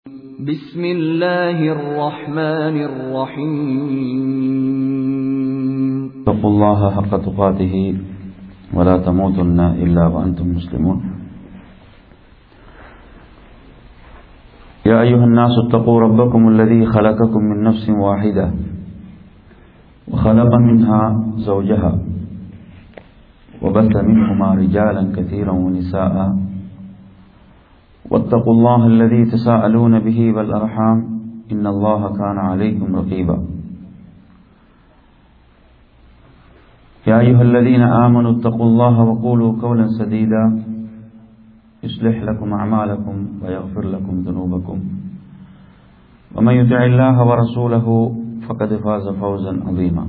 بسم الله الرحمن الرحيم اتقوا الله حق تقاته ولا تموتن إلا وأنتم مسلمون يا أيها الناس اتقوا ربكم الذي خلقكم من نفس واحدة وخلق منها زوجها وبث منهما رجالا كثيرا ونساء واتقوا الله الذي تساءلون به والأرحام إن الله كان عليكم رقيبا يا أيها الذين آمنوا اتقوا الله وقولوا قولا سديدا يصلح لكم أعمالكم ويغفر لكم ذنوبكم ومن يطع الله ورسوله فقد فاز فوزا عظيما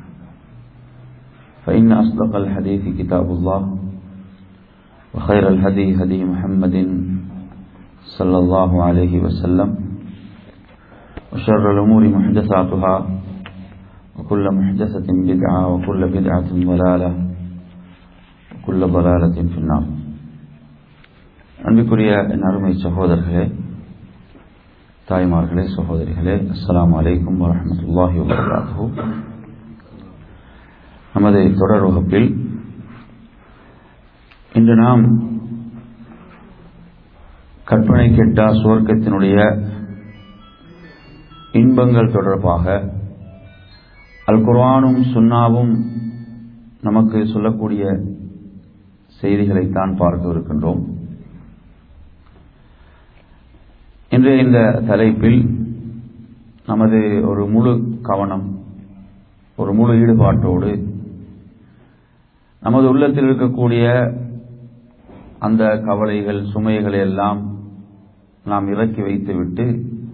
فإن أصدق الحديث كتاب الله وخير الهدي هدي محمد صلى الله عليه وسلم وشر الأمور محدثاتها وكل محدثة بدعة وكل بدعة ضلالة وكل ضلالة في النار அன்பிற்குரிய என் அருமை சகோதரர்களே தாய்மார்களே சகோதரிகளே அஸ்லாம் வலைக்கும் வரமத்துல்லாஹி வபரகாத்து நமது தொடர் வகுப்பில் இன்று நாம் கற்பனை கெட்டா சுவர்க்கத்தினுடைய இன்பங்கள் தொடர்பாக அல் குர்ஆனும் சுன்னாவும் நமக்கு சொல்லக்கூடிய செய்திகளைத்தான் பார்க்க இருக்கின்றோம் இன்றைய இந்த தலைப்பில் நமது ஒரு முழு கவனம் ஒரு முழு ஈடுபாட்டோடு நமது உள்ளத்தில் இருக்கக்கூடிய அந்த கவலைகள் சுமைகளை எல்லாம் நாம் இறக்கி வைத்துவிட்டு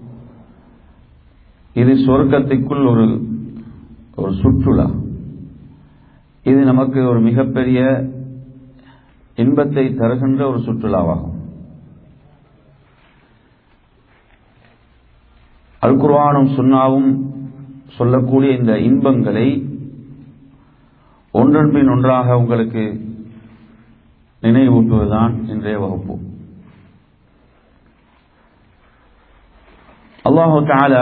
இது சொர்க்கத்திற்குள் ஒரு ஒரு சுற்றுலா இது நமக்கு ஒரு மிகப்பெரிய இன்பத்தை தருகின்ற ஒரு சுற்றுலாவாகும் அல்குர்வானும் சுண்ணாவும் சொல்லக்கூடிய இந்த இன்பங்களை ஒன்றன் பின் ஒன்றாக உங்களுக்கு நினைவூட்டுவதுதான் இன்றைய வகுப்பு அல்லாஹு தாலா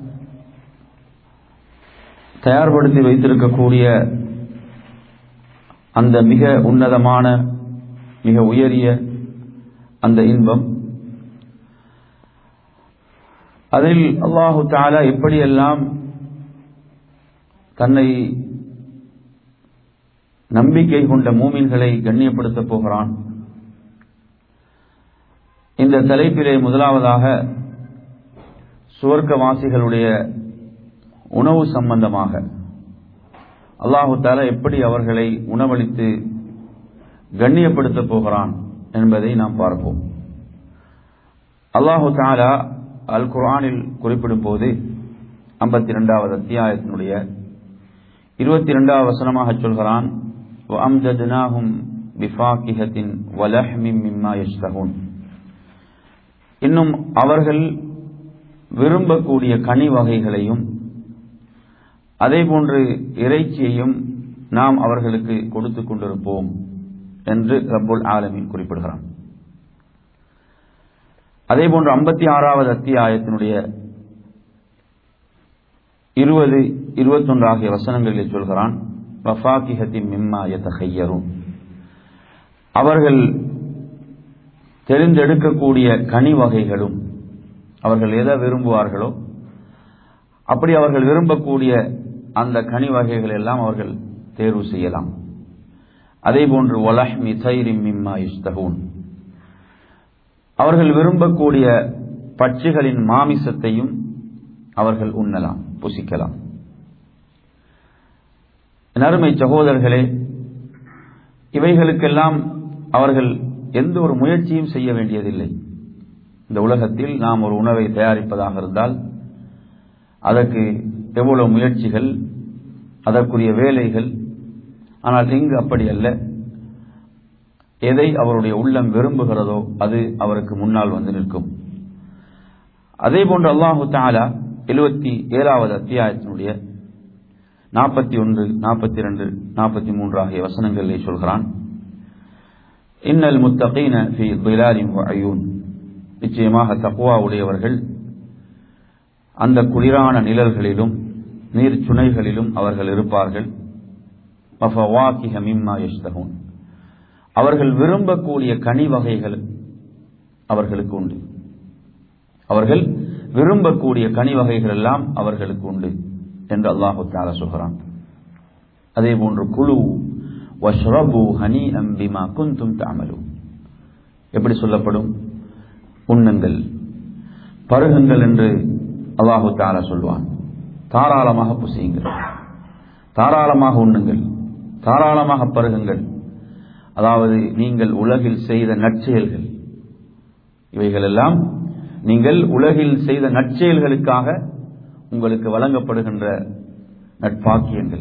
தயார்படுத்தி வைத்திருக்கக்கூடிய அந்த மிக உன்னதமான மிக உயரிய அந்த இன்பம் அதில் அல்லாஹு தாலா எப்படியெல்லாம் தன்னை நம்பிக்கை கொண்ட மூமின்களை கண்ணியப்படுத்தப் போகிறான் இந்த தலைப்பிலே முதலாவதாக சுவர்க்கவாசிகளுடைய உணவு சம்பந்தமாக அல்லாஹு தாலா எப்படி அவர்களை உணவளித்து கண்ணியப்படுத்தப் போகிறான் என்பதை நாம் பார்ப்போம் அல்லாஹு தாலா அல் குரானில் குறிப்பிடும் போது ஐம்பத்தி இரண்டாவது அத்தியாயத்தினுடைய இருபத்தி இரண்டாவது வசனமாக சொல்கிறான் இன்னும் அவர்கள் விரும்பக்கூடிய கனி வகைகளையும் அதே போன்று இறைச்சியையும் நாம் அவர்களுக்கு கொடுத்து கொண்டிருப்போம் என்று ரப்புல் ஆலமின் குறிப்பிடுகிறான் அதே போன்று ஐம்பத்தி ஆறாவது அத்தியாயத்தினுடைய இருபது இருபத்தொன்று ஆகிய வசனங்களில் சொல்கிறான் வஃபாக்கிஹத்தின் மிம்மா எத்தகையரும் அவர்கள் தெரிந்தெடுக்கக்கூடிய கனி வகைகளும் அவர்கள் எதை விரும்புவார்களோ அப்படி அவர்கள் விரும்பக்கூடிய அந்த கனி வகைகள் எல்லாம் அவர்கள் தேர்வு செய்யலாம் அதே போன்று ஒலஹ்மி தைரிம் மிம்மா இஸ்தகூன் அவர்கள் விரும்பக்கூடிய பட்சிகளின் மாமிசத்தையும் அவர்கள் உண்ணலாம் புசிக்கலாம் நறுமை சகோதரர்களே இவைகளுக்கெல்லாம் அவர்கள் எந்த ஒரு முயற்சியும் செய்ய வேண்டியதில்லை இந்த உலகத்தில் நாம் ஒரு உணவை தயாரிப்பதாக இருந்தால் அதற்கு எவ்வளவு முயற்சிகள் அதற்குரிய வேலைகள் ஆனால் இங்கு அப்படி அல்ல எதை அவருடைய உள்ளம் விரும்புகிறதோ அது அவருக்கு முன்னால் வந்து நிற்கும் அதே போன்று அல்லாஹு தாலா எழுபத்தி ஏழாவது அத்தியாயத்தினுடைய நாற்பத்தி ஒன்று நாற்பத்தி ரெண்டு நாற்பத்தி மூன்று ஆகிய வசனங்களிலே சொல்கிறான் இன்னல் முத்தகீன ஃபி திலாலின் அயூன் நிச்சயமாக தக்குவா உடையவர்கள் அந்த குளிரான நிழல்களிலும் நீர் சுனைகளிலும் அவர்கள் இருப்பார்கள் அவர்கள் விரும்பக்கூடிய கனி வகைகள் அவர்களுக்கு உண்டு அவர்கள் விரும்பக்கூடிய கனி வகைகள் எல்லாம் அவர்களுக்கு உண்டு என்று அல்லாஹு தாலா சொல்கிறான் அதே போன்று குழு வஷ்ரபு ஹனி அம்பிமா குந்தும் தாமலு எப்படி சொல்லப்படும் உண்ணுங்கள் பருகுங்கள் என்று அல்லாஹு தாலா சொல்வான் தாராளமாக புசியுங்கள் தாராளமாக உண்ணுங்கள் தாராளமாக பருகுங்கள் அதாவது நீங்கள் உலகில் செய்த நற்செயல்கள் இவைகளெல்லாம் நீங்கள் உலகில் செய்த நற்செயல்களுக்காக உங்களுக்கு வழங்கப்படுகின்ற நட்பாக்கியங்கள்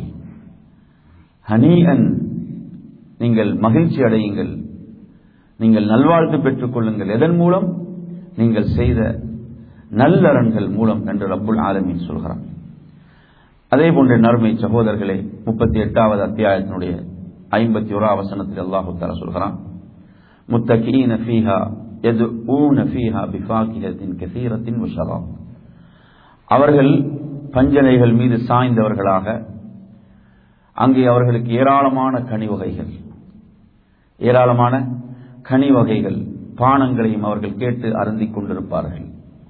ஹனீஅன் நீங்கள் மகிழ்ச்சி அடையுங்கள் நீங்கள் நல்வாழ்த்து பெற்றுக் கொள்ளுங்கள் எதன் மூலம் நீங்கள் செய்த நல்லறன்கள் மூலம் என்று ரப்புல் ஆலமீன் சொல்கிறான் அதே போன்ற நறுமை சகோதரர்களே முப்பத்தி எட்டாவது அத்தியாயத்தினுடைய ஐம்பத்தி ஓரா வசனத்தில் அல்லாஹு தாலா சொல்கிறான் முத்தகீன ஃபீஹா يدعون فيها بفاكهة كثيرة وشراب அவர்கள் பஞ்சனைகள் மீது சாய்ந்தவர்களாக அங்கே அவர்களுக்கு ஏராளமான கனி வகைகள் ஏராளமான கனி வகைகள் பானங்களையும் அவர்கள் கேட்டு அருந்திக் கொண்டிருப்பார்கள்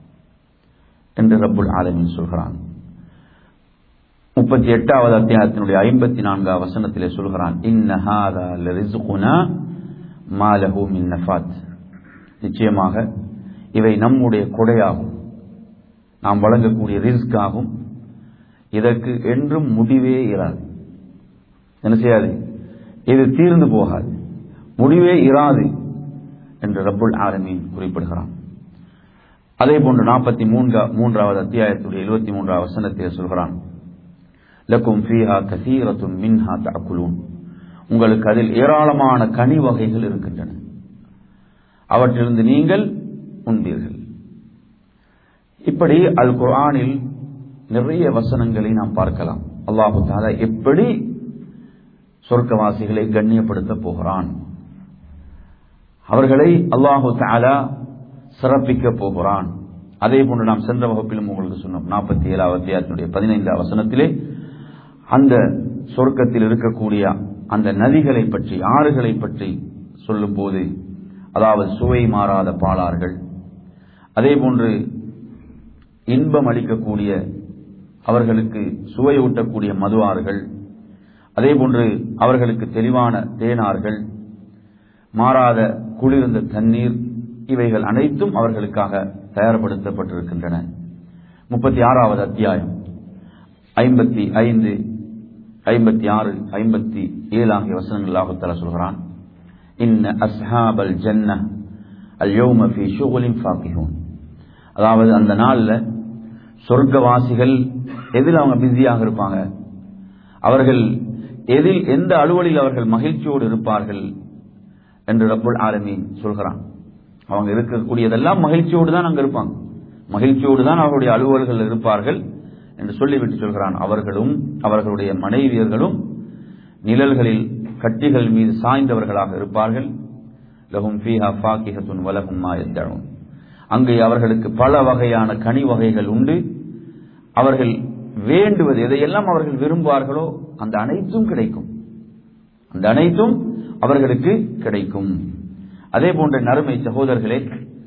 என்று ரப்புல் ஆலமின் சொல்கிறான் முப்பத்தி எட்டாவது அத்தியாயத்தினுடைய ஐம்பத்தி நான்காவது வசனத்திலே சொல்கிறான் இன்னஹாதா லரிசுகுனா மாலஹு மின் நஃபாத் நிச்சயமாக இவை நம்முடைய கொடையாகும் நாம் வழங்கக்கூடிய ரிஸ்க் ஆகும் இதற்கு என்றும் முடிவே இராது என்ன செய்யாது இது தீர்ந்து போகாது முடிவே இராது என்று ரப்புல் ஆலமீன் குறிப்பிடுகிறான் அதே போன்று நாற்பத்தி மூன்றா மூன்றாவது அத்தியாயத்துடைய எழுபத்தி மூன்றாவது வசனத்தில் சொல்கிறான் லக்கும் ஃபீஹா கசீரத்தும் மின்ஹா தஅக்குலூன் உங்களுக்கு அதில் ஏராளமான கனி வகைகள் இருக்கின்றன அவற்றிலிருந்து நீங்கள் உண்பீர்கள் இப்படி அல் குர்ஆனில் நிறைய வசனங்களை நாம் பார்க்கலாம் அல்லாஹு தாலா எப்படி சொர்க்கவாசிகளை கண்ணியப்படுத்த போகிறான் அவர்களை அல்லாஹு தாலா சிறப்பிக்க போகிறான் அதே போன்று நாம் சென்ற வகுப்பிலும் உங்களுக்கு சொன்னோம் நாற்பத்தி ஏழாவது அத்தியாயத்தினுடைய பதினைந்தாம் வசனத்திலே அந்த சொர்க்கத்தில் இருக்கக்கூடிய அந்த நதிகளை பற்றி ஆறுகளை பற்றி சொல்லும் போது அதாவது சுவை மாறாத பாலார்கள் அதே போன்று இன்பம் அளிக்கக்கூடிய அவர்களுக்கு சுவையூட்டக்கூடிய மதுவார்கள் அதே போன்று அவர்களுக்கு தெளிவான தேனார்கள் மாறாத குளிர்ந்த தண்ணீர் இவைகள் அனைத்தும் அவர்களுக்காக தயார்படுத்தப்பட்டிருக்கின்றன முப்பத்தி ஆறாவது அத்தியாயம் ஐம்பத்தி ஐந்து ஐம்பத்தி ஆறு ஐம்பத்தி ஏழு ஆகிய வசனங்கள் ஆகுத்தல சொல்கிறான் இன்ன அஸ்ஹாபல் ஜன்ன அல்யோம ஃபி ஷுகுலின் ஃபாக்கிஹூன் அதாவது அந்த நாளில் சொர்க்கவாசிகள் எதில் அவங்க பிஸியாக இருப்பாங்க அவர்கள் எதில் எந்த அலுவலில் அவர்கள் மகிழ்ச்சியோடு இருப்பார்கள் என்று ரப்புல் ஆலமீன் சொல்கிறான் அவங்க இருக்கக்கூடியதெல்லாம் மகிழ்ச்சியோடு தான் அங்க இருப்பாங்க மகிழ்ச்சியோடு தான் அவர்களுடைய அலுவல்கள் இருப்பார்கள் என்று சொல்லிவிட்டு சொல்கிறான் அவர்களும் அவர்களுடைய மனைவியர்களும் நிழல்களில் கட்டிகள் மீது சாய்ந்தவர்களாக இருப்பார்கள் லகும் ஃபீஹா ஃபாக்கிஹத்துன் வலகும் மாயத்தழும் அங்கே அவர்களுக்கு பல வகையான கனி வகைகள் உண்டு அவர்கள் வேண்டுவது எதையெல்லாம் அவர்கள் விரும்புவார்களோ அந்த அனைத்தும் கிடைக்கும் அந்த அனைத்தும் அவர்களுக்கு கிடைக்கும் அதே போன்ற நறுமை சகோதரர்களே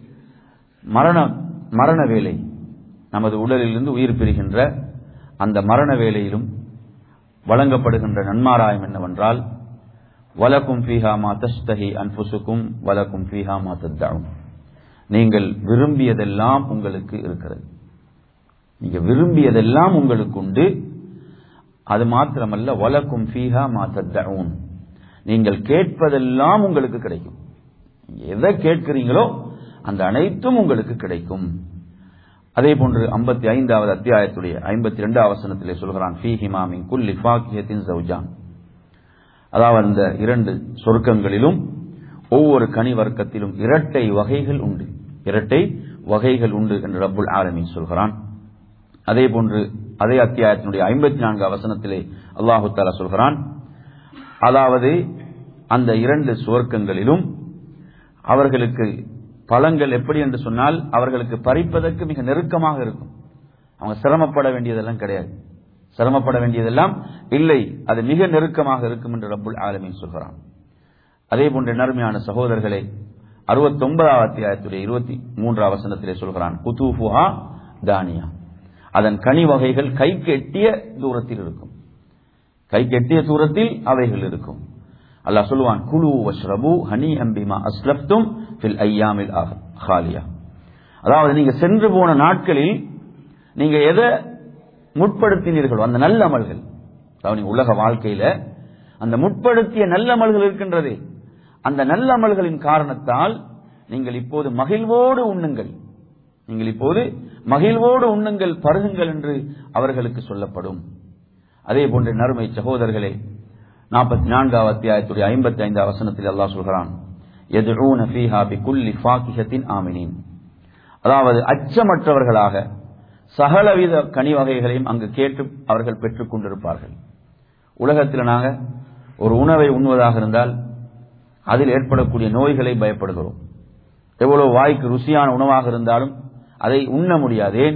மரண மரண வேலை நமது உடலிலிருந்து உயிர் பெறுகின்ற அந்த மரண வேலையிலும் வழங்கப்படுகின்ற நன்மாராயம் என்னவென்றால் வலக்கும் ஃபீஹா மா தஸ்தஹி அன்புசுக்கும் வலக்கும் ஃபீஹா மா தத்தாவும் நீங்கள் விரும்பியதெல்லாம் உங்களுக்கு இருக்கிறது நீங்க விரும்பியதெல்லாம் உங்களுக்கு உண்டு அது மாத்திரமல்ல வலக்கும் ஃபீஹா மா தத்தவும் நீங்கள் கேட்பதெல்லாம் உங்களுக்கு கிடைக்கும் எதை கேட்கிறீங்களோ அந்த அனைத்தும் உங்களுக்கு கிடைக்கும் அதே போன்று ஐம்பத்தி ஐந்தாவது அத்தியாயத்துடைய ஐம்பத்தி ரெண்டாவது வசனத்திலே சொல்கிறான் ஃபீஹிமாமின் குல்லி ஃபாக்கியத்தின் சௌஜான் அதாவது அந்த இரண்டு சொர்க்கங்களிலும் ஒவ்வொரு கனி வர்க்கத்திலும் இரட்டை வகைகள் உண்டு இரட்டை வகைகள் உண்டு என்று ரப்புல் ஆலமீன் சொல்கிறான் அதே போன்று அதே அத்தியாயத்தினுடைய ஐம்பத்தி நான்கு அவசனத்திலே அல்லாஹு தாலா சொல்கிறான் அதாவது அந்த இரண்டு சுவர்க்கங்களிலும் அவர்களுக்கு பழங்கள் எப்படி என்று சொன்னால் அவர்களுக்கு பறிப்பதற்கு மிக நெருக்கமாக இருக்கும் அவங்க சிரமப்பட வேண்டியதெல்லாம் கிடையாது சிரமப்பட வேண்டியதெல்லாம் இல்லை அது மிக நெருக்கமாக இருக்கும் என்று ரப்புல் ஆலமீன் சொல்கிறான் அதே போன்ற நறுமையான சகோதரர்களே அறுபத்தி ஒன்பதாவது அத்தியாயத்துடைய இருபத்தி மூன்றாம் வசனத்திலே சொல்கிறான் குதூஃபுஹா தானியா அதன் கனி வகைகள் கைக்கு எட்டிய தூரத்தில் இருக்கும் கைக்கு எட்டிய தூரத்தில் அவைகள் இருக்கும் அல்லாஹ் சொல்லுவான் குழு வஷ்ரபு ஹனி அம்பிமா அஸ்லப்தும் ஃபில் ஐயாமில் ஹாலியா அதாவது நீங்க சென்று போன நாட்களில் நீங்க எதை முற்படுத்தினீர்களோ அந்த நல்ல அமல்கள் அதாவது நீங்க உலக வாழ்க்கையில அந்த முற்படுத்திய நல்ல அமல்கள் இருக்கின்றதே அந்த நல்ல அமல்களின் காரணத்தால் நீங்கள் இப்போது மகிழ்வோடு உண்ணுங்கள் நீங்கள் இப்போது மகிழ்வோடு உண்ணுங்கள் பருகுங்கள் என்று அவர்களுக்கு சொல்லப்படும் அதே போன்ற நறுமை சகோதரர்களே நாற்பத்தி நான்காவது அத்தியாயத்துடைய ஐம்பத்தி ஐந்தாவது வசனத்தில் அல்லாஹ் சொல்கிறான் எதுஊன ஃபீஹா பிகுல்லி ஃபாக்கிஹத்தின் ஆமினின் அதாவது அச்சமற்றவர்களாக சகலவித கனி வகைகளையும் அங்கு கேட்டு அவர்கள் பெற்றுக் கொண்டிருப்பார்கள் உலகத்தில் நாங்க ஒரு உணவை உண்ணுவதாக இருந்தால் அதில் ஏற்படக்கூடிய நோய்களை பயப்படுகிறோம் எவ்வளவு வாய்க்கு ருசியான உணவாக இருந்தாலும் அதை உண்ண முடியாது ஏன்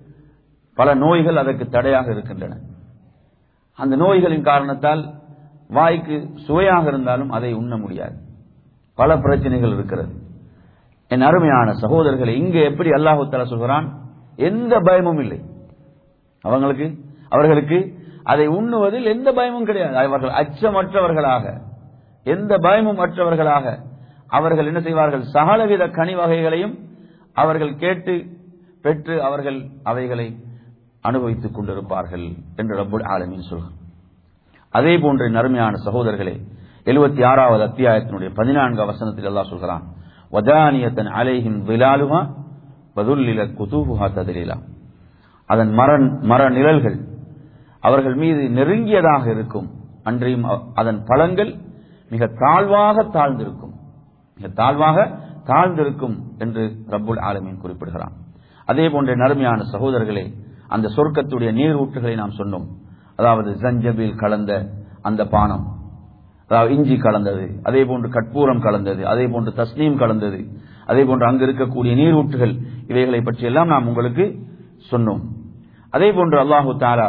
பல நோய்கள் அதற்கு தடையாக இருக்கின்றன அந்த நோய்களின் காரணத்தால் வாய்க்கு சுவையாக இருந்தாலும் அதை உண்ண முடியாது பல பிரச்சனைகள் இருக்கிறது என் அருமையான சகோதரர்களை இங்கே எப்படி அல்லாஹு தலா சொல்கிறான் எந்த பயமும் இல்லை அவங்களுக்கு அவர்களுக்கு அதை உண்ணுவதில் எந்த பயமும் கிடையாது அவர்கள் அச்சமற்றவர்களாக எந்த பயமும் அற்றவர்களாக அவர்கள் என்ன செய்வார்கள் சகலவித கனி வகைகளையும் அவர்கள் கேட்டு பெற்று அவர்கள் அவைகளை அனுபவித்துக் கொண்டிருப்பார்கள் என்று ரப்புல் ஆலமீன் சொல்கிறார் அதே போன்ற நறுமையான சகோதரர்களே எழுபத்தி ஆறாவது அத்தியாயத்தினுடைய பதினான்கு வசனத்தில் எல்லாம் சொல்கிறான் வஜானியத்தன் அலைஹிம் விலாலுமா பதுல்லில குதூஹா ததிலா அதன் மர மர நிழல்கள் அவர்கள் மீது நெருங்கியதாக இருக்கும் அன்றையும் அதன் பழங்கள் மிக தாழ்வாக தாழ்ந்திருக்கும் மிக தாழ்வாக தாழ்ந்திருக்கும் என்று ரப்புல் ஆலமீன் குறிப்பிடுகிறான் அதே போன்ற நறுமையான சகோதரர்களே அந்த சொர்க்கத்துடைய நீர் ஊற்றுகளை நாம் சொன்னோம் அதாவது ஜஞ்சபில் கலந்த அந்த பானம் அதாவது இஞ்சி கலந்தது அதே போன்று கற்பூரம் கலந்தது அதே போன்று தஸ்னீம் கலந்தது அதே போன்று அங்கு இருக்கக்கூடிய நீரூற்றுகள் இவைகளை பற்றி எல்லாம் நாம் உங்களுக்கு சொன்னோம் அதே போன்று அல்லாஹு தாலா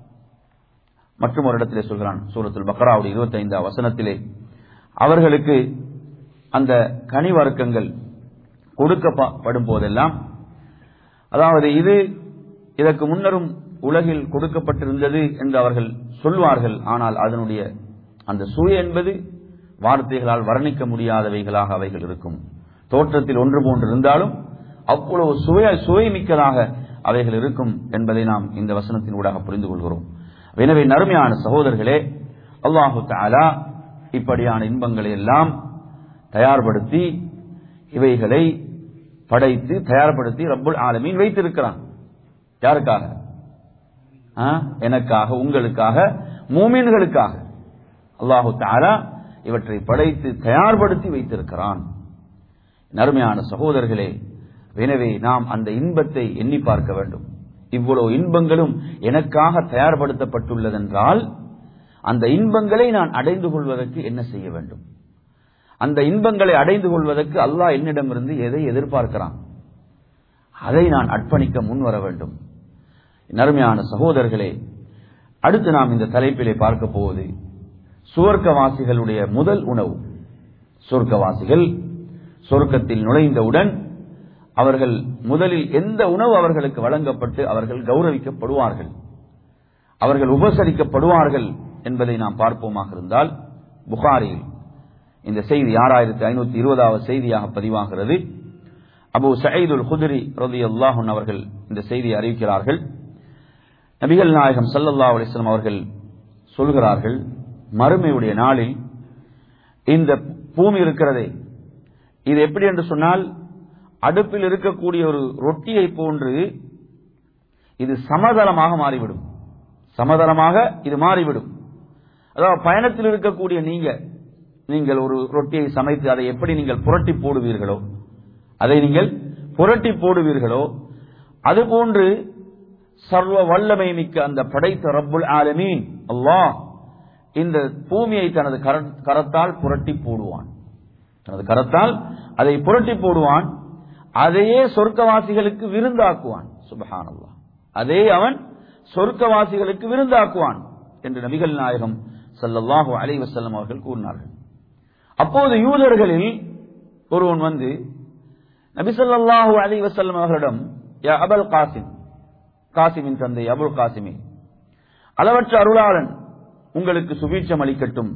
மற்றும் ஒரு இடத்திலே சொல்கிறான் சூரத்துல் பக்ராவுடைய இருபத்தி ஐந்தாம் வசனத்திலே அவர்களுக்கு அந்த கனி வர்க்கங்கள் கொடுக்கப்படும் போதெல்லாம் அதாவது இது இதற்கு முன்னரும் உலகில் கொடுக்கப்பட்டிருந்தது என்று அவர்கள் சொல்வார்கள் ஆனால் அதனுடைய அந்த சுய என்பது வார்த்தைகளால் வர்ணிக்க முடியாதவைகளாக அவைகள் இருக்கும் தோற்றத்தில் ஒன்று போன்று இருந்தாலும் அவ்வளவு சுய சுவை மிக்கதாக அவைகள் இருக்கும் என்பதை நாம் இந்த வசனத்தின் ஊடாக புரிந்து கொள்கிறோம் எனவே நறுமையான சகோதரர்களே அல்லாஹு தாலா இப்படியான இன்பங்களை எல்லாம் தயார்படுத்தி இவைகளை படைத்து தயார்படுத்தி ரப்புல் ஆலமீன் வைத்திருக்கிறான் யாருக்காக எனக்காக உங்களுக்காக மூமின்களுக்காக அல்லாஹு தாலா இவற்றை படைத்து தயார்படுத்தி வைத்திருக்கிறான் நறுமையான சகோதரர்களே எனவே நாம் அந்த இன்பத்தை எண்ணி பார்க்க வேண்டும் இவ்வளவு இன்பங்களும் எனக்காக தயார்படுத்தப்பட்டுள்ளதென்றால் அந்த இன்பங்களை நான் அடைந்து கொள்வதற்கு என்ன செய்ய வேண்டும் அந்த இன்பங்களை அடைந்து கொள்வதற்கு அல்லாஹ் என்னிடமிருந்து எதை எதிர்பார்க்கிறான் அதை நான் அர்ப்பணிக்க முன் வர வேண்டும் நறுமையான சகோதரர்களே அடுத்து நாம் இந்த தலைப்பிலே பார்க்க போவது சுவர்க்கவாசிகளுடைய முதல் உணவு சொர்க்கவாசிகள் சொர்க்கத்தில் நுழைந்தவுடன் அவர்கள் முதலில் எந்த உணவு அவர்களுக்கு வழங்கப்பட்டு அவர்கள் கௌரவிக்கப்படுவார்கள் அவர்கள் உபசரிக்கப்படுவார்கள் என்பதை நாம் பார்ப்போமாக இருந்தால் புகாரியில் இந்த செய்தி ஆறாயிரத்தி ஐநூத்தி இருபதாவது செய்தியாக பதிவாகிறது அபு சயீதுல் குதிரி ரதி அல்லாஹன் அவர்கள் இந்த செய்தியை அறிவிக்கிறார்கள் நபிகள் நாயகம் சல்லல்லா அலிஸ்லாம் அவர்கள் சொல்கிறார்கள் மறுமையுடைய நாளில் இந்த பூமி இருக்கிறதே இது எப்படி என்று சொன்னால் அடுப்பில் இருக்கக்கூடிய ஒரு ரொட்டியை போன்று இது சமதளமாக மாறிவிடும் சமதளமாக இது மாறிவிடும் அதாவது பயணத்தில் இருக்கக்கூடிய நீங்க நீங்கள் ஒரு ரொட்டியை சமைத்து அதை எப்படி நீங்கள் புரட்டி போடுவீர்களோ அதை நீங்கள் புரட்டி போடுவீர்களோ அதுபோன்று சர்வ வல்லமை மிக்க அந்த படைத்த ரப்புல் ஆலமீன் அல்லாஹ் இந்த பூமியை தனது கரத்தால் புரட்டி போடுவான் தனது கரத்தால் அதை புரட்டி போடுவான் அதையே சொர்க்கவாசிகளுக்கு விருந்தாக்குவான் சுபஹானல்லாஹ் அதே அவன் சொர்க்கவாசிகளுக்கு விருந்தாக்குவான் என்று நபிகள் நாயகம் ஸல்லல்லாஹு அலைஹி வஸல்லம் அவர்கள் கூறினார்கள் அப்போது யூதர்களில் ஒருவன் வந்து நபி ஸல்லல்லாஹு அலைஹி வஸல்லம் அவர்களிடம் யா அபல் காசிம் காசிமின் தந்தை அபுல் காசிமே அளவற்ற அருளாளன் உங்களுக்கு சுபீட்சம் அளிக்கட்டும்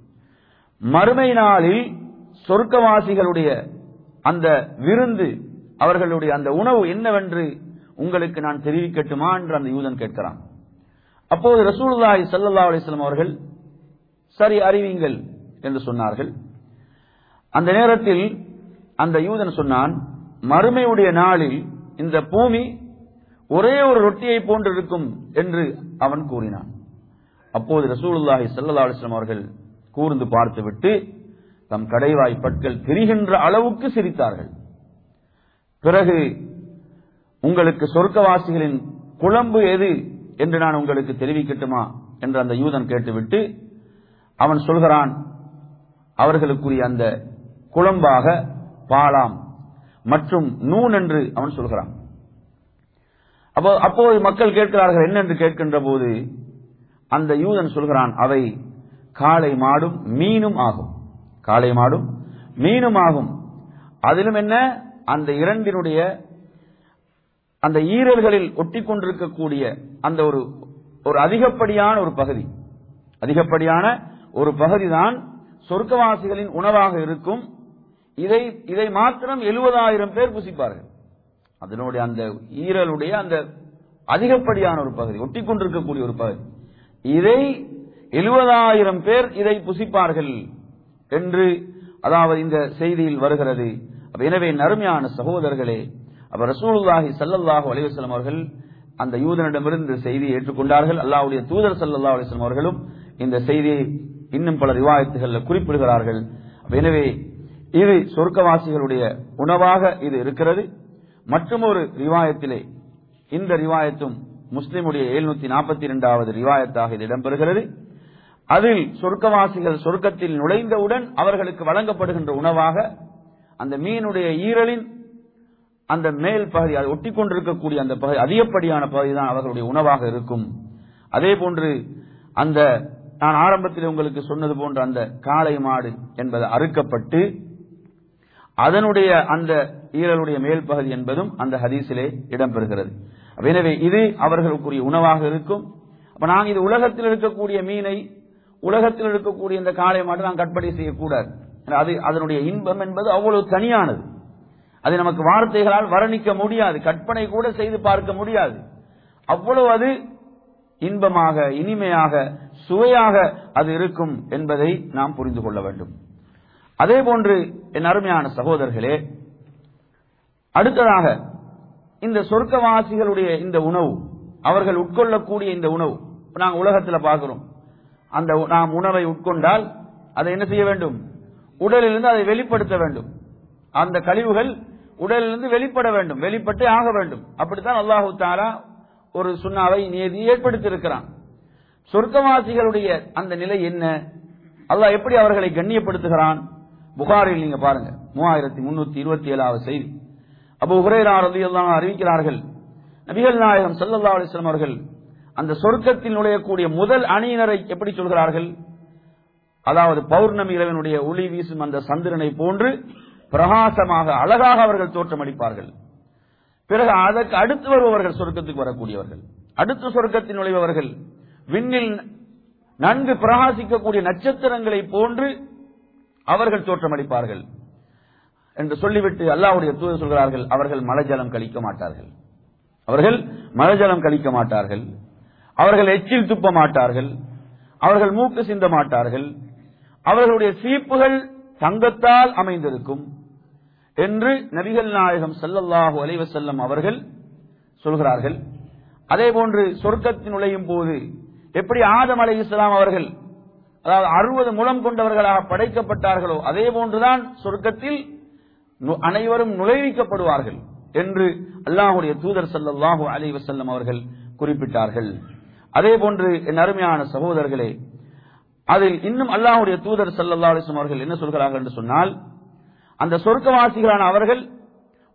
மறுமை நாளில் சொர்க்கவாசிகளுடைய அந்த விருந்து அவர்களுடைய அந்த உணவு என்னவென்று உங்களுக்கு நான் தெரிவிக்கட்டுமா என்று அந்த யூதன் கேட்கிறான் அப்போது ரசூலுல்லாஹி ஸல்லல்லாஹு அலைஹி வஸல்லம் அவர்கள் சரி அறிவிங்கள் என்று சொன்னார்கள் அந்த நேரத்தில் அந்த யூதன் சொன்னான் மறுமையுடைய நாளில் இந்த பூமி ஒரே ஒரு ரொட்டியை போன்றிருக்கும் என்று அவன் கூறினான் அப்போது ரசூலுல்லாஹி ஸல்லல்லாஹு அலைஹி வஸல்லம் அவர்கள் கூர்ந்து பார்த்துவிட்டு தம் கடைவாய் பற்கள் திரிகின்ற அளவுக்கு சிரித்தார்கள் பிறகு உங்களுக்கு சொர்க்கவாசிகளின் குழம்பு எது என்று நான் உங்களுக்கு தெரிவிக்கட்டுமா என்று அந்த யூதன் கேட்டுவிட்டு அவன் சொல்கிறான் அவர்களுக்குரிய அந்த குழம்பாக பாலாம் மற்றும் நூன் என்று அவன் சொல்கிறான் அப்போ அப்போது மக்கள் கேட்கிறார்கள் என்ன என்று கேட்கின்ற போது அந்த யூதன் சொல்கிறான் அவை காளை மாடும் மீனும் ஆகும் காளை மாடும் மீனும் ஆகும் அதிலும் என்ன அந்த இரண்டினுடைய அந்த ஈரல்களில் ஒட்டி கொண்டிருக்கக்கூடிய அந்த ஒரு ஒரு அதிகப்படியான ஒரு பகுதி அதிகப்படியான ஒரு பகுதி தான் சொர்க்கவாசிகளின் உணவாக இருக்கும் இதை இதை மாத்திரம் எழுபதாயிரம் பேர் புசிப்பார்கள் அதனுடைய அந்த ஈரலுடைய அந்த அதிகப்படியான ஒரு பகுதி ஒட்டி கொண்டிருக்கக்கூடிய ஒரு பகுதி இதை எழுபதாயிரம் பேர் இதை புசிப்பார்கள் என்று அதாவது இந்த செய்தியில் வருகிறது அப்ப எனவே நறுமையான சகோதரர்களே அப்ப ரசூலுல்லாஹி ஸல்லல்லாஹு அலைஹி வஸல்லம் அவர்கள் அந்த யூதனிடமிருந்து செய்தியை ஏற்றுக்கொண்டார்கள் அல்லாஹ்வுடைய தூதர் ஸல்லல்லாஹு அலைஹி வஸல்லம் அவர்களும் இந்த செய்தியை இன்னும் பல ரிவாயத்துகளில் குறிப்பிடுகிறார்கள் அப்ப எனவே இது சொர்க்கவாசிகளுடைய உணவாக இது இருக்கிறது மற்றும் ஒரு ரிவாயத்திலே இந்த ரிவாயத்தும் முஸ்லிமுடைய எழுநூத்தி நாற்பத்தி இரண்டாவது ரிவாயத்தாக இது இடம்பெறுகிறது அதில் சொர்க்கவாசிகள் சொர்க்கத்தில் நுழைந்தவுடன் அவர்களுக்கு வழங்கப்படுகின்ற உணவாக அந்த மீனுடைய ஈரலின் அந்த மேல் பகுதி அது ஒட்டி கொண்டிருக்கக்கூடிய அந்த பகுதி அதிகப்படியான பகுதி தான் அவர்களுடைய உணவாக இருக்கும் அதே போன்று அந்த நான் ஆரம்பத்தில் உங்களுக்கு சொன்னது போன்ற அந்த காளை மாடு என்பது அறுக்கப்பட்டு அதனுடைய அந்த ஈரலுடைய மேல் பகுதி என்பதும் அந்த ஹதீஸிலே இடம்பெறுகிறது எனவே இது அவர்களுக்குரிய உணவாக இருக்கும் அப்ப நாங்கள் இது உலகத்தில் இருக்கக்கூடிய மீனை உலகத்தில் இருக்கக்கூடிய இந்த காளை மாடு நாம் கற்பனை செய்யக்கூடாது அது அதனுடைய இன்பம் என்பது அவ்வளவு தனியானது அது நமக்கு வார்த்தைகளால் வர்ணிக்க முடியாது கற்பனை கூட செய்து பார்க்க முடியாது அவ்வளவு அது இன்பமாக இனிமையாக சுவையாக அது இருக்கும் என்பதை நாம் புரிந்து கொள்ள வேண்டும் அதே போன்று என் அருமையான சகோதரர்களே அடுத்ததாக இந்த சொர்க்கவாசிகளுடைய இந்த உணவு அவர்கள் உட்கொள்ளக்கூடிய இந்த உணவு நாங்கள் உலகத்தில் பார்க்கிறோம் அந்த நாம் உணவை உட்கொண்டால் அதை என்ன செய்ய வேண்டும் உடலிலிருந்து அதை வெளிப்படுத்த வேண்டும் அந்த கழிவுகள் உடலிலிருந்து வெளிப்பட வேண்டும் வெளிப்பட்டு ஆக வேண்டும் அப்படித்தான் அல்லாஹு தாலா ஒரு சுண்ணாவை நியதி ஏற்படுத்தியிருக்கிறான் சொர்க்கவாசிகளுடைய அந்த நிலை என்ன அல்லாஹ் எப்படி அவர்களை கண்ணியப்படுத்துகிறான் புகாரில் நீங்க பாருங்க மூவாயிரத்தி முன்னூத்தி இருபத்தி ஏழாவது செய்தி அப்போ உரையரா ரலியல்லாஹு அறிவிக்கிறார்கள் நபிகள் நாயகம் ஸல்லல்லாஹு அலைஹி வஸல்லம் அவர்கள் அந்த சொர்க்கத்தில் நுழையக்கூடிய முதல் அணியினரை எப்படி சொல்கிறார்கள் அதாவது பௌர்ணமி இரவனுடைய ஒளி வீசும் அந்த சந்திரனை போன்று பிரகாசமாக அழகாக அவர்கள் தோற்றமளிப்பார்கள் பிறகு அதற்கு அடுத்து வருபவர்கள் சொர்க்கத்துக்கு வரக்கூடியவர்கள் அடுத்து சொர்க்கத்தில் நுழைபவர்கள் விண்ணில் நன்கு பிரகாசிக்கக்கூடிய நட்சத்திரங்களை போன்று அவர்கள் தோற்றமளிப்பார்கள் என்று சொல்லிவிட்டு அல்லாஹ்வுடைய தூதர் சொல்கிறார்கள் அவர்கள் மலஜலம் கழிக்க மாட்டார்கள் அவர்கள் மலஜலம் கழிக்க மாட்டார்கள் அவர்கள் எச்சில் துப்ப மாட்டார்கள் அவர்கள் மூக்கு சிந்த மாட்டார்கள் அவர்களுடைய சீப்புகள் தங்கத்தால் அமைந்திருக்கும் என்று நபிகள் நாயகம் ஸல்லல்லாஹு அலைஹி வஸல்லம் அவர்கள் சொல்கிறார்கள் அதே போன்று சொர்க்கத்தில் நுழையும் போது எப்படி ஆதம் அலை இஸ்லாம் அவர்கள் அதாவது அறுபது முலம் கொண்டவர்களாக படைக்கப்பட்டார்களோ அதே போன்றுதான் சொர்க்கத்தில் நு- அனைவரும் நுழைவிக்கப்படுவார்கள் என்று அல்லாஹுடைய தூதர் ஸல்லல்லாஹு அலைஹி வஸல்லம் அவர்கள் குறிப்பிட்டார்கள் அதே போன்று என் அருமையான சகோதரர்களே அதில் இன்னும் அல்லாஹுடைய தூதர் ஸல்லல்லாஹு அலைஹி வஸல்லம் அவர்கள் என்ன சொல்கிறார்கள் என்று சொன்னால் அந்த சொர்க்கவாசிகளான அவர்கள்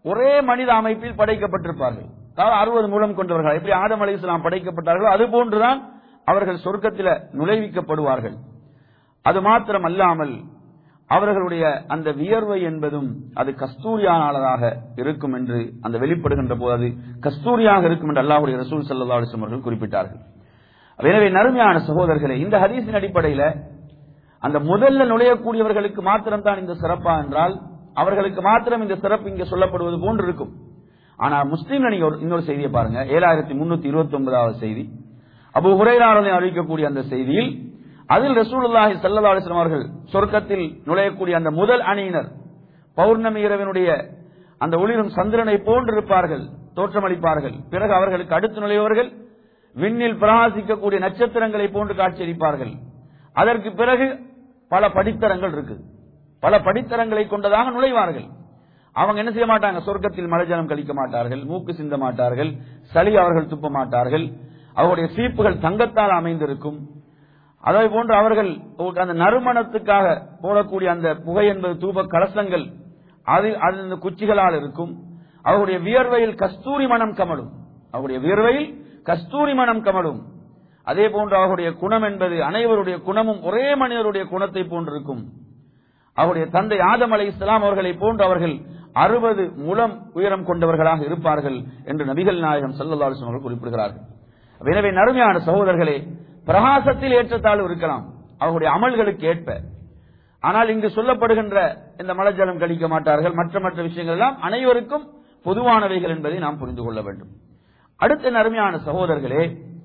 ஒரே மனித அமைப்பில் படைக்கப்பட்டிருப்பார்கள் அதாவது அறுபது மூலம் கொண்டவர்கள் எப்படி ஆதம் அலை இஸ்லாம் படைக்கப்பட்டார்களோ அது போன்றுதான் அவர்கள் சொர்க்கத்தில் நுழைவிக்கப்படுவார்கள் அது மாத்திரம் அல்லாமல் அவர்களுடைய அந்த வியர்வை என்பதும் அது கஸ்தூரியானதாக இருக்கும் என்று அந்த வெளிப்படுகின்ற போது அது கஸ்தூரியாக இருக்கும் என்று அல்லாஹுடைய ரசூல் சல்லா அலிஸ்லம் அவர்கள் குறிப்பிட்டார்கள் எனவே நறுமையான சகோதரர்களே இந்த ஹதீஸின் அடிப்படையில் அந்த முதல்ல நுழையக்கூடியவர்களுக்கு மாத்திரம் தான் இந்த சிறப்பா என்றால் அவர்களுக்கு மாத்திரம் இந்த சிறப்பு இங்கே சொல்லப்படுவது போன்று இருக்கும் ஆனா முஸ்லீம்ல நீங்க ஒரு- இன்னொரு செய்தியை பாருங்க ஏழாயிரத்தி முன்னூத்தி இருபத்தி ஒன்பதாவது செய்தி அபு ஹுரைராரனை அறிவிக்கக்கூடிய அந்த செய்தியில் அதில் ரசூலுல்லாஹி ஸல்லல்லாஹு அலைஹி வஸல்லம் அவர்கள் சொர்க்கத்தில் நுழையக்கூடிய அந்த முதல் அணியினர் பௌர்ணமி இரவினுடைய அந்த ஒளிரும் சந்திரனை போன்றிருப்பார்கள் தோற்றமளிப்பார்கள் பிறகு அவர்களுக்கு அடுத்து நுழையவர்கள் விண்ணில் பிரகாசிக்கக்கூடிய நட்சத்திரங்களை போன்று காட்சியளிப்பார்கள் அதற்கு பிறகு பல படித்தரங்கள் இருக்கு பல படித்தரங்களை கொண்டதாக நுழைவார்கள் அவங்க என்ன செய்ய மாட்டாங்க சொர்க்கத்தில் மலைஜலம் கழிக்க மாட்டார்கள் மூக்கு சிந்த மாட்டார்கள் சளி அவர்கள் துப்ப மாட்டார்கள் அவருடைய சீப்புகள் தங்கத்தால் அமைந்திருக்கும் அதே போன்று அவர்கள் அந்த நறுமணத்துக்காக போடக்கூடிய அந்த புகை என்பது தூப கலசங்கள் அது அது இந்த குச்சிகளால் இருக்கும் அவருடைய வியர்வையில் கஸ்தூரி மனம் கமலும் அவருடைய வியர்வையில் கஸ்தூரி மனம் கமலும் அதே போன்று அவருடைய குணம் என்பது அனைவருடைய குணமும் ஒரே மனிதருடைய குணத்தை போன்றிருக்கும் அவருடைய தந்தை ஆதம் அலை இஸ்லாம் அவர்களை போன்று அவர்கள் அறுபது முலம் உயரம் கொண்டவர்களாக இருப்பார்கள் என்று நபிகள் நாயகம் சல்லல்லா அலிஸ்லாம் அவர்கள் குறிப்பிடுகிறார்கள் எனவே நறுமையான சகோதரர்களே பிரகாசத்தில் ஏற்றத்தாழ்வு இருக்கலாம் அவர்களுடைய அமல்களுக்கு ஏற்ப ஆனால் இங்கு சொல்லப்படுகின்ற இந்த மலஜலம் கழிக்க மாட்டார்கள் மற்ற மற்ற விஷயங்கள் எல்லாம் அனைவருக்கும் பொதுவானவைகள் என்பதை நாம் புரிந்து கொள்ள வேண்டும் அடுத்த நறுமையான சகோதரர்களே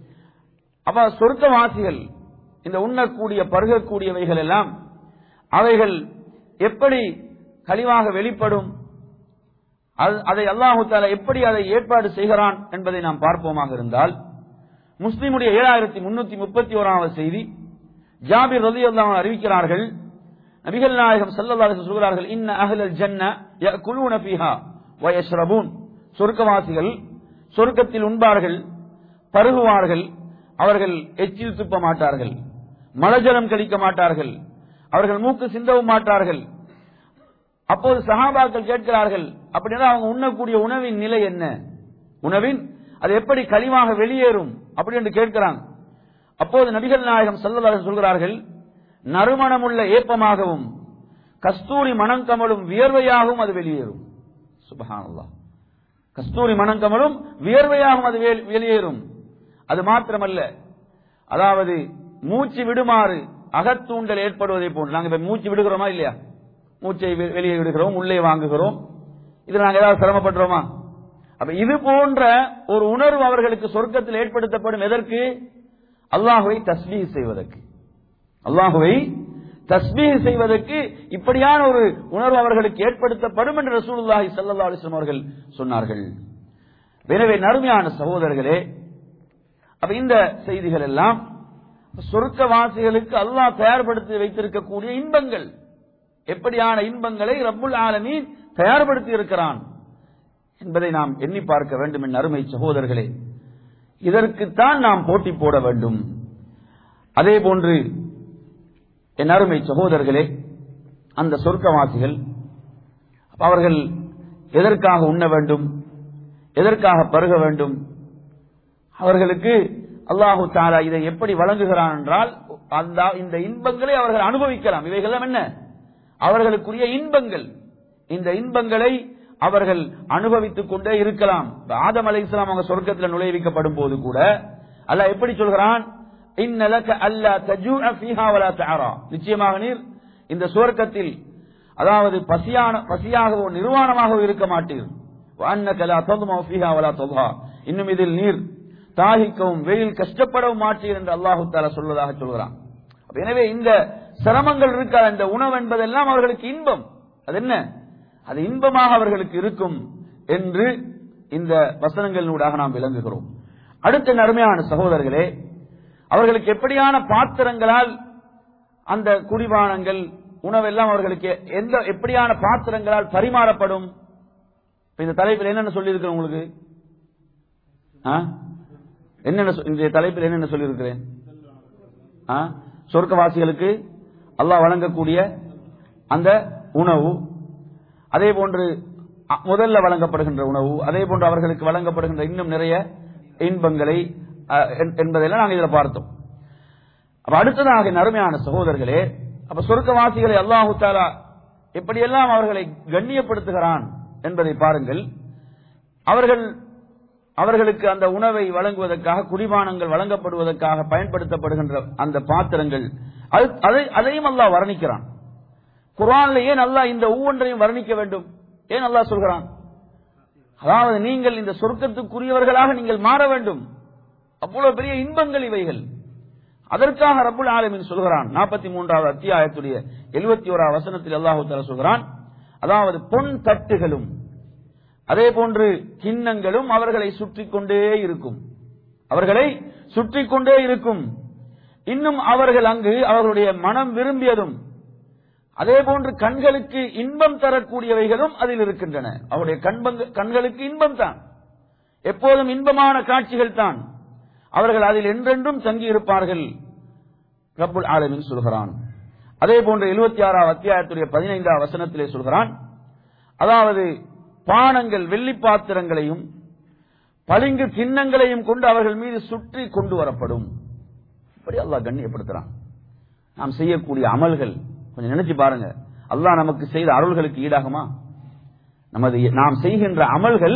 அப்ப சொர்க்கவாசிகள் இந்த உண்ணக்கூடிய பருகக்கூடியவைகள் எல்லாம் அவைகள் எப்படி கழிவாக வெளிப்படும் அது- அதை அல்லாஹு தாலா எப்படி அதை ஏற்பாடு செய்கிறான் என்பதை நாம் பார்ப்போமாக இருந்தால் முஸ்லிமுடைய ஏழாயிரத்தி முன்னூத்தி முப்பத்தி ஓராவது செய்தி ஜாபிர் ரதி அறிவிக்கிறார்கள் நபிகள் நாயகம் ஸல்லல்லாஹு அலைஹி சொல்கிறார்கள் இன்ன அஹ்லல் ஜன்ன யஅகுலூன ஃபீஹா வ யஷ்ரபூன் சொர்க்கவாசிகள் சொர்க்கத்தில் உண்பார்கள் பருகுவார்கள் அவர்கள் எச்சில் துப்ப மாட்டார்கள் மலஜலம் கழிக்க மாட்டார்கள் அவர்கள் மூக்கு சிந்தவும் மாட்டார்கள் அப்போது சஹாபாக்கள் கேட்கிறார்கள் அப்படின்னா அவங்க உண்ணக்கூடிய உணவின் நிலை என்ன உணவின் அது எப்படி கழிவாக வெளியேறும் அப்படி என்று கேட்கிறாங்க அப்போது நபிகள் நாயகம் ஸல்லல்லாஹு சொல்கிறார்கள் நறுமணமுள்ள ஏப்பமாகவும் கஸ்தூரி மணம் கமலும் வியர்வையாகவும் அது வெளியேறும் சுபஹானல்லாஹ் கஸ்தூரி மணம் கமலும் வியர்வையாகவும் அது வெளி- வெளியேறும் அது மாத்திரமல்ல அதாவது மூச்சு விடுமாறு அகத்தூண்டல் ஏற்படுவதை போன்று நாங்க இப்ப மூச்சு விடுகிறோமா இல்லையா மூச்சை வெ- வெளியே விடுகிறோம் உள்ளே வாங்குகிறோம் இதுல நாங்க ஏதாவது சிரமப்படுறோமா அப்ப இது போன்ற ஒரு உணர்வு அவர்களுக்கு சொர்க்கத்தில் ஏற்படுத்தப்படும் எதற்கு அல்லாஹுவை தஸ்பீஹ் செய்வதற்கு அல்லாஹுவை தஸ்பீஹ் செய்வதற்கு இப்படியான ஒரு உணர்வு அவர்களுக்கு ஏற்படுத்தப்படும் என்று ரசூலுல்லாஹி ஸல்லல்லாஹு அலைஹி வஸல்லம் அவர்கள் சொன்னார்கள் எனவே நறுமையான சகோதரர்களே அப்ப இந்த செய்திகள் எல்லாம் சொர்க்கவாசிகளுக்கு அல்லாஹ் தயார்படுத்தி வைத்திருக்கக்கூடிய இன்பங்கள் எப்படியான இன்பங்களை ரப்புல் ஆலமீன் தயார்படுத்தி இருக்கிறான் என்பதை நாம் எண்ணி பார்க்க வேண்டும் என் அருமை சகோதரர்களே இதற்குத்தான் நாம் போட்டி போட வேண்டும் அதே போன்று என் அருமை சகோதரர்களே அந்த சொர்க்கவாசிகள் அவர்கள் எதற்காக உண்ண வேண்டும் எதற்காக பருக வேண்டும் அவர்களுக்கு அல்லாஹு தாலா இதை எப்படி வழங்குகிறான் என்றால் அந்த இந்த இன்பங்களை அவர்கள் அனுபவிக்கலாம் இவைகள் என்ன அவர்களுக்குரிய இன்பங்கள் இந்த இன்பங்களை அவர்கள் அனுபவித்துக் கொண்டே இருக்கலாம் இப்ப ஆதம் அலை இஸ்லாம் அவங்க சொர்க்கத்தில் நுழைவிக்கப்படும் போது கூட அல்லாஹ் எப்படி சொல்கிறான் இன்னலக அல்லா தஜூஅ ஃபீஹா வலா தஅரா நிச்சயமாக நீர் இந்த சுவர்க்கத்தில் அதாவது பசியான பசியாகவோ நிர்வாணமாகவோ இருக்க மாட்டீர் வஅன்னக லா ததுமு ஃபீஹா வலா ததுஹா இன்னும் இதில் நீர் தாகிக்கவும் வெயில் கஷ்டப்படவும் மாட்டீர் என்று அல்லாஹு தாலா சொல்வதாக சொல்கிறான் அப்ப எனவே இந்த சிரமங்கள் இருக்காத இந்த உணவு என்பதெல்லாம் அவர்களுக்கு இன்பம் அது என்ன அது இன்பமாக அவர்களுக்கு இருக்கும் என்று இந்த வசனங்களினூடாக நாம் விளங்குகிறோம் அடுத்த நறுமையான சகோதரர்களே அவர்களுக்கு எப்படியான பாத்திரங்களால் அந்த குடிபானங்கள் உணவெல்லாம் அவர்களுக்கு எந்த எப்படியான பாத்திரங்களால் பரிமாறப்படும் இப்ப இந்த தலைப்பில் என்னென்ன சொல்லியிருக்கிறேன் உங்களுக்கு ஆ? என்னென்ன சொ- இந்த தலைப்பில் என்னென்ன சொல்லியிருக்கிறேன் ஆ? சொர்க்கவாசிகளுக்கு அல்லாஹ் வழங்கக்கூடிய அந்த உணவு அதே போன்று அ- முதல்ல வழங்கப்படுகின்ற உணவு அதே போன்று அவர்களுக்கு வழங்கப்படுகின்ற இன்னும் நிறைய இன்பங்களை அ, என்- என்பதையெல்லாம் நாங்கள் இதில் பார்த்தோம் அப்ப அடுத்ததாக என் அருமையான சகோதரர்களே அப்ப சொர்க்கவாசிகளை அல்லாஹு தாலா எப்படியெல்லாம் அவர்களை கண்ணியப்படுத்துகிறான் என்பதை பாருங்கள் அவர்கள் அவர்களுக்கு அந்த உணவை வழங்குவதற்காக குடிபானங்கள் வழங்கப்படுவதற்காக பயன்படுத்தப்படுகின்ற அந்த பாத்திரங்கள் அது- அதை- அதையும் அல்லாஹ் வர்ணிக்கிறான் குர்ஆன்ல ஏன் அல்லாஹ் இந்த ஒவ்வொன்றையும் வர்ணிக்க வேண்டும் ஏன் அல்லாஹ் சொல்கிறான் அதாவது நீங்கள் இந்த சொர்க்கத்துக்குரியவர்களாக நீங்கள் மாற வேண்டும் அவ்வளவு பெரிய இன்பங்கள் இவைகள் அதற்காக ரப்புல் ஆலமீன் சொல்கிறான் நாற்பத்தி மூன்றாவது அத்தியாயத்துடைய எழுபத்தி ஓராவது வசனத்தில் அல்லாஹு தஆலா சொல்கிறான் அதாவது பொன் தட்டுகளும் அதே போன்று கிண்ணங்களும் அவர்களை சுற்றி கொண்டே இருக்கும் அவர்களை சுற்றி கொண்டே இருக்கும் இன்னும் அவர்கள் அங்கு அவர்களுடைய மனம் விரும்பியதும் அதே போன்று கண்களுக்கு இன்பம் தரக்கூடியவைகளும் அதில் இருக்கின்றன அவருடைய கண்பங்க- கண்களுக்கு இன்பம் தான் எப்போதும் இன்பமான காட்சிகள் தான் அவர்கள் அதில் என்றென்றும் தங்கி இருப்பார்கள் ரப்புல் ஆலமீன் சொல்கிறான் அதே போன்று எழுபத்தி ஆறாவது அத்தியாயத்துடைய பதினைந்தாவது வசனத்திலே சொல்கிறான் அதாவது பானங்கள் வெள்ளி பாத்திரங்களையும் பளிங்கு கிண்ணங்களையும் கொண்டு அவர்கள் மீது சுற்றி கொண்டு வரப்படும் இப்படி அல்லாஹ் கண்ணியப்படுத்துறான் நாம் செய்யக்கூடிய அமல்கள் கொஞ்சம் நினைச்சு பாருங்க அல்லாஹ் நமக்கு செய்த அருள்களுக்கு ஈடாகுமா நமது நாம் செய்கின்ற அமல்கள்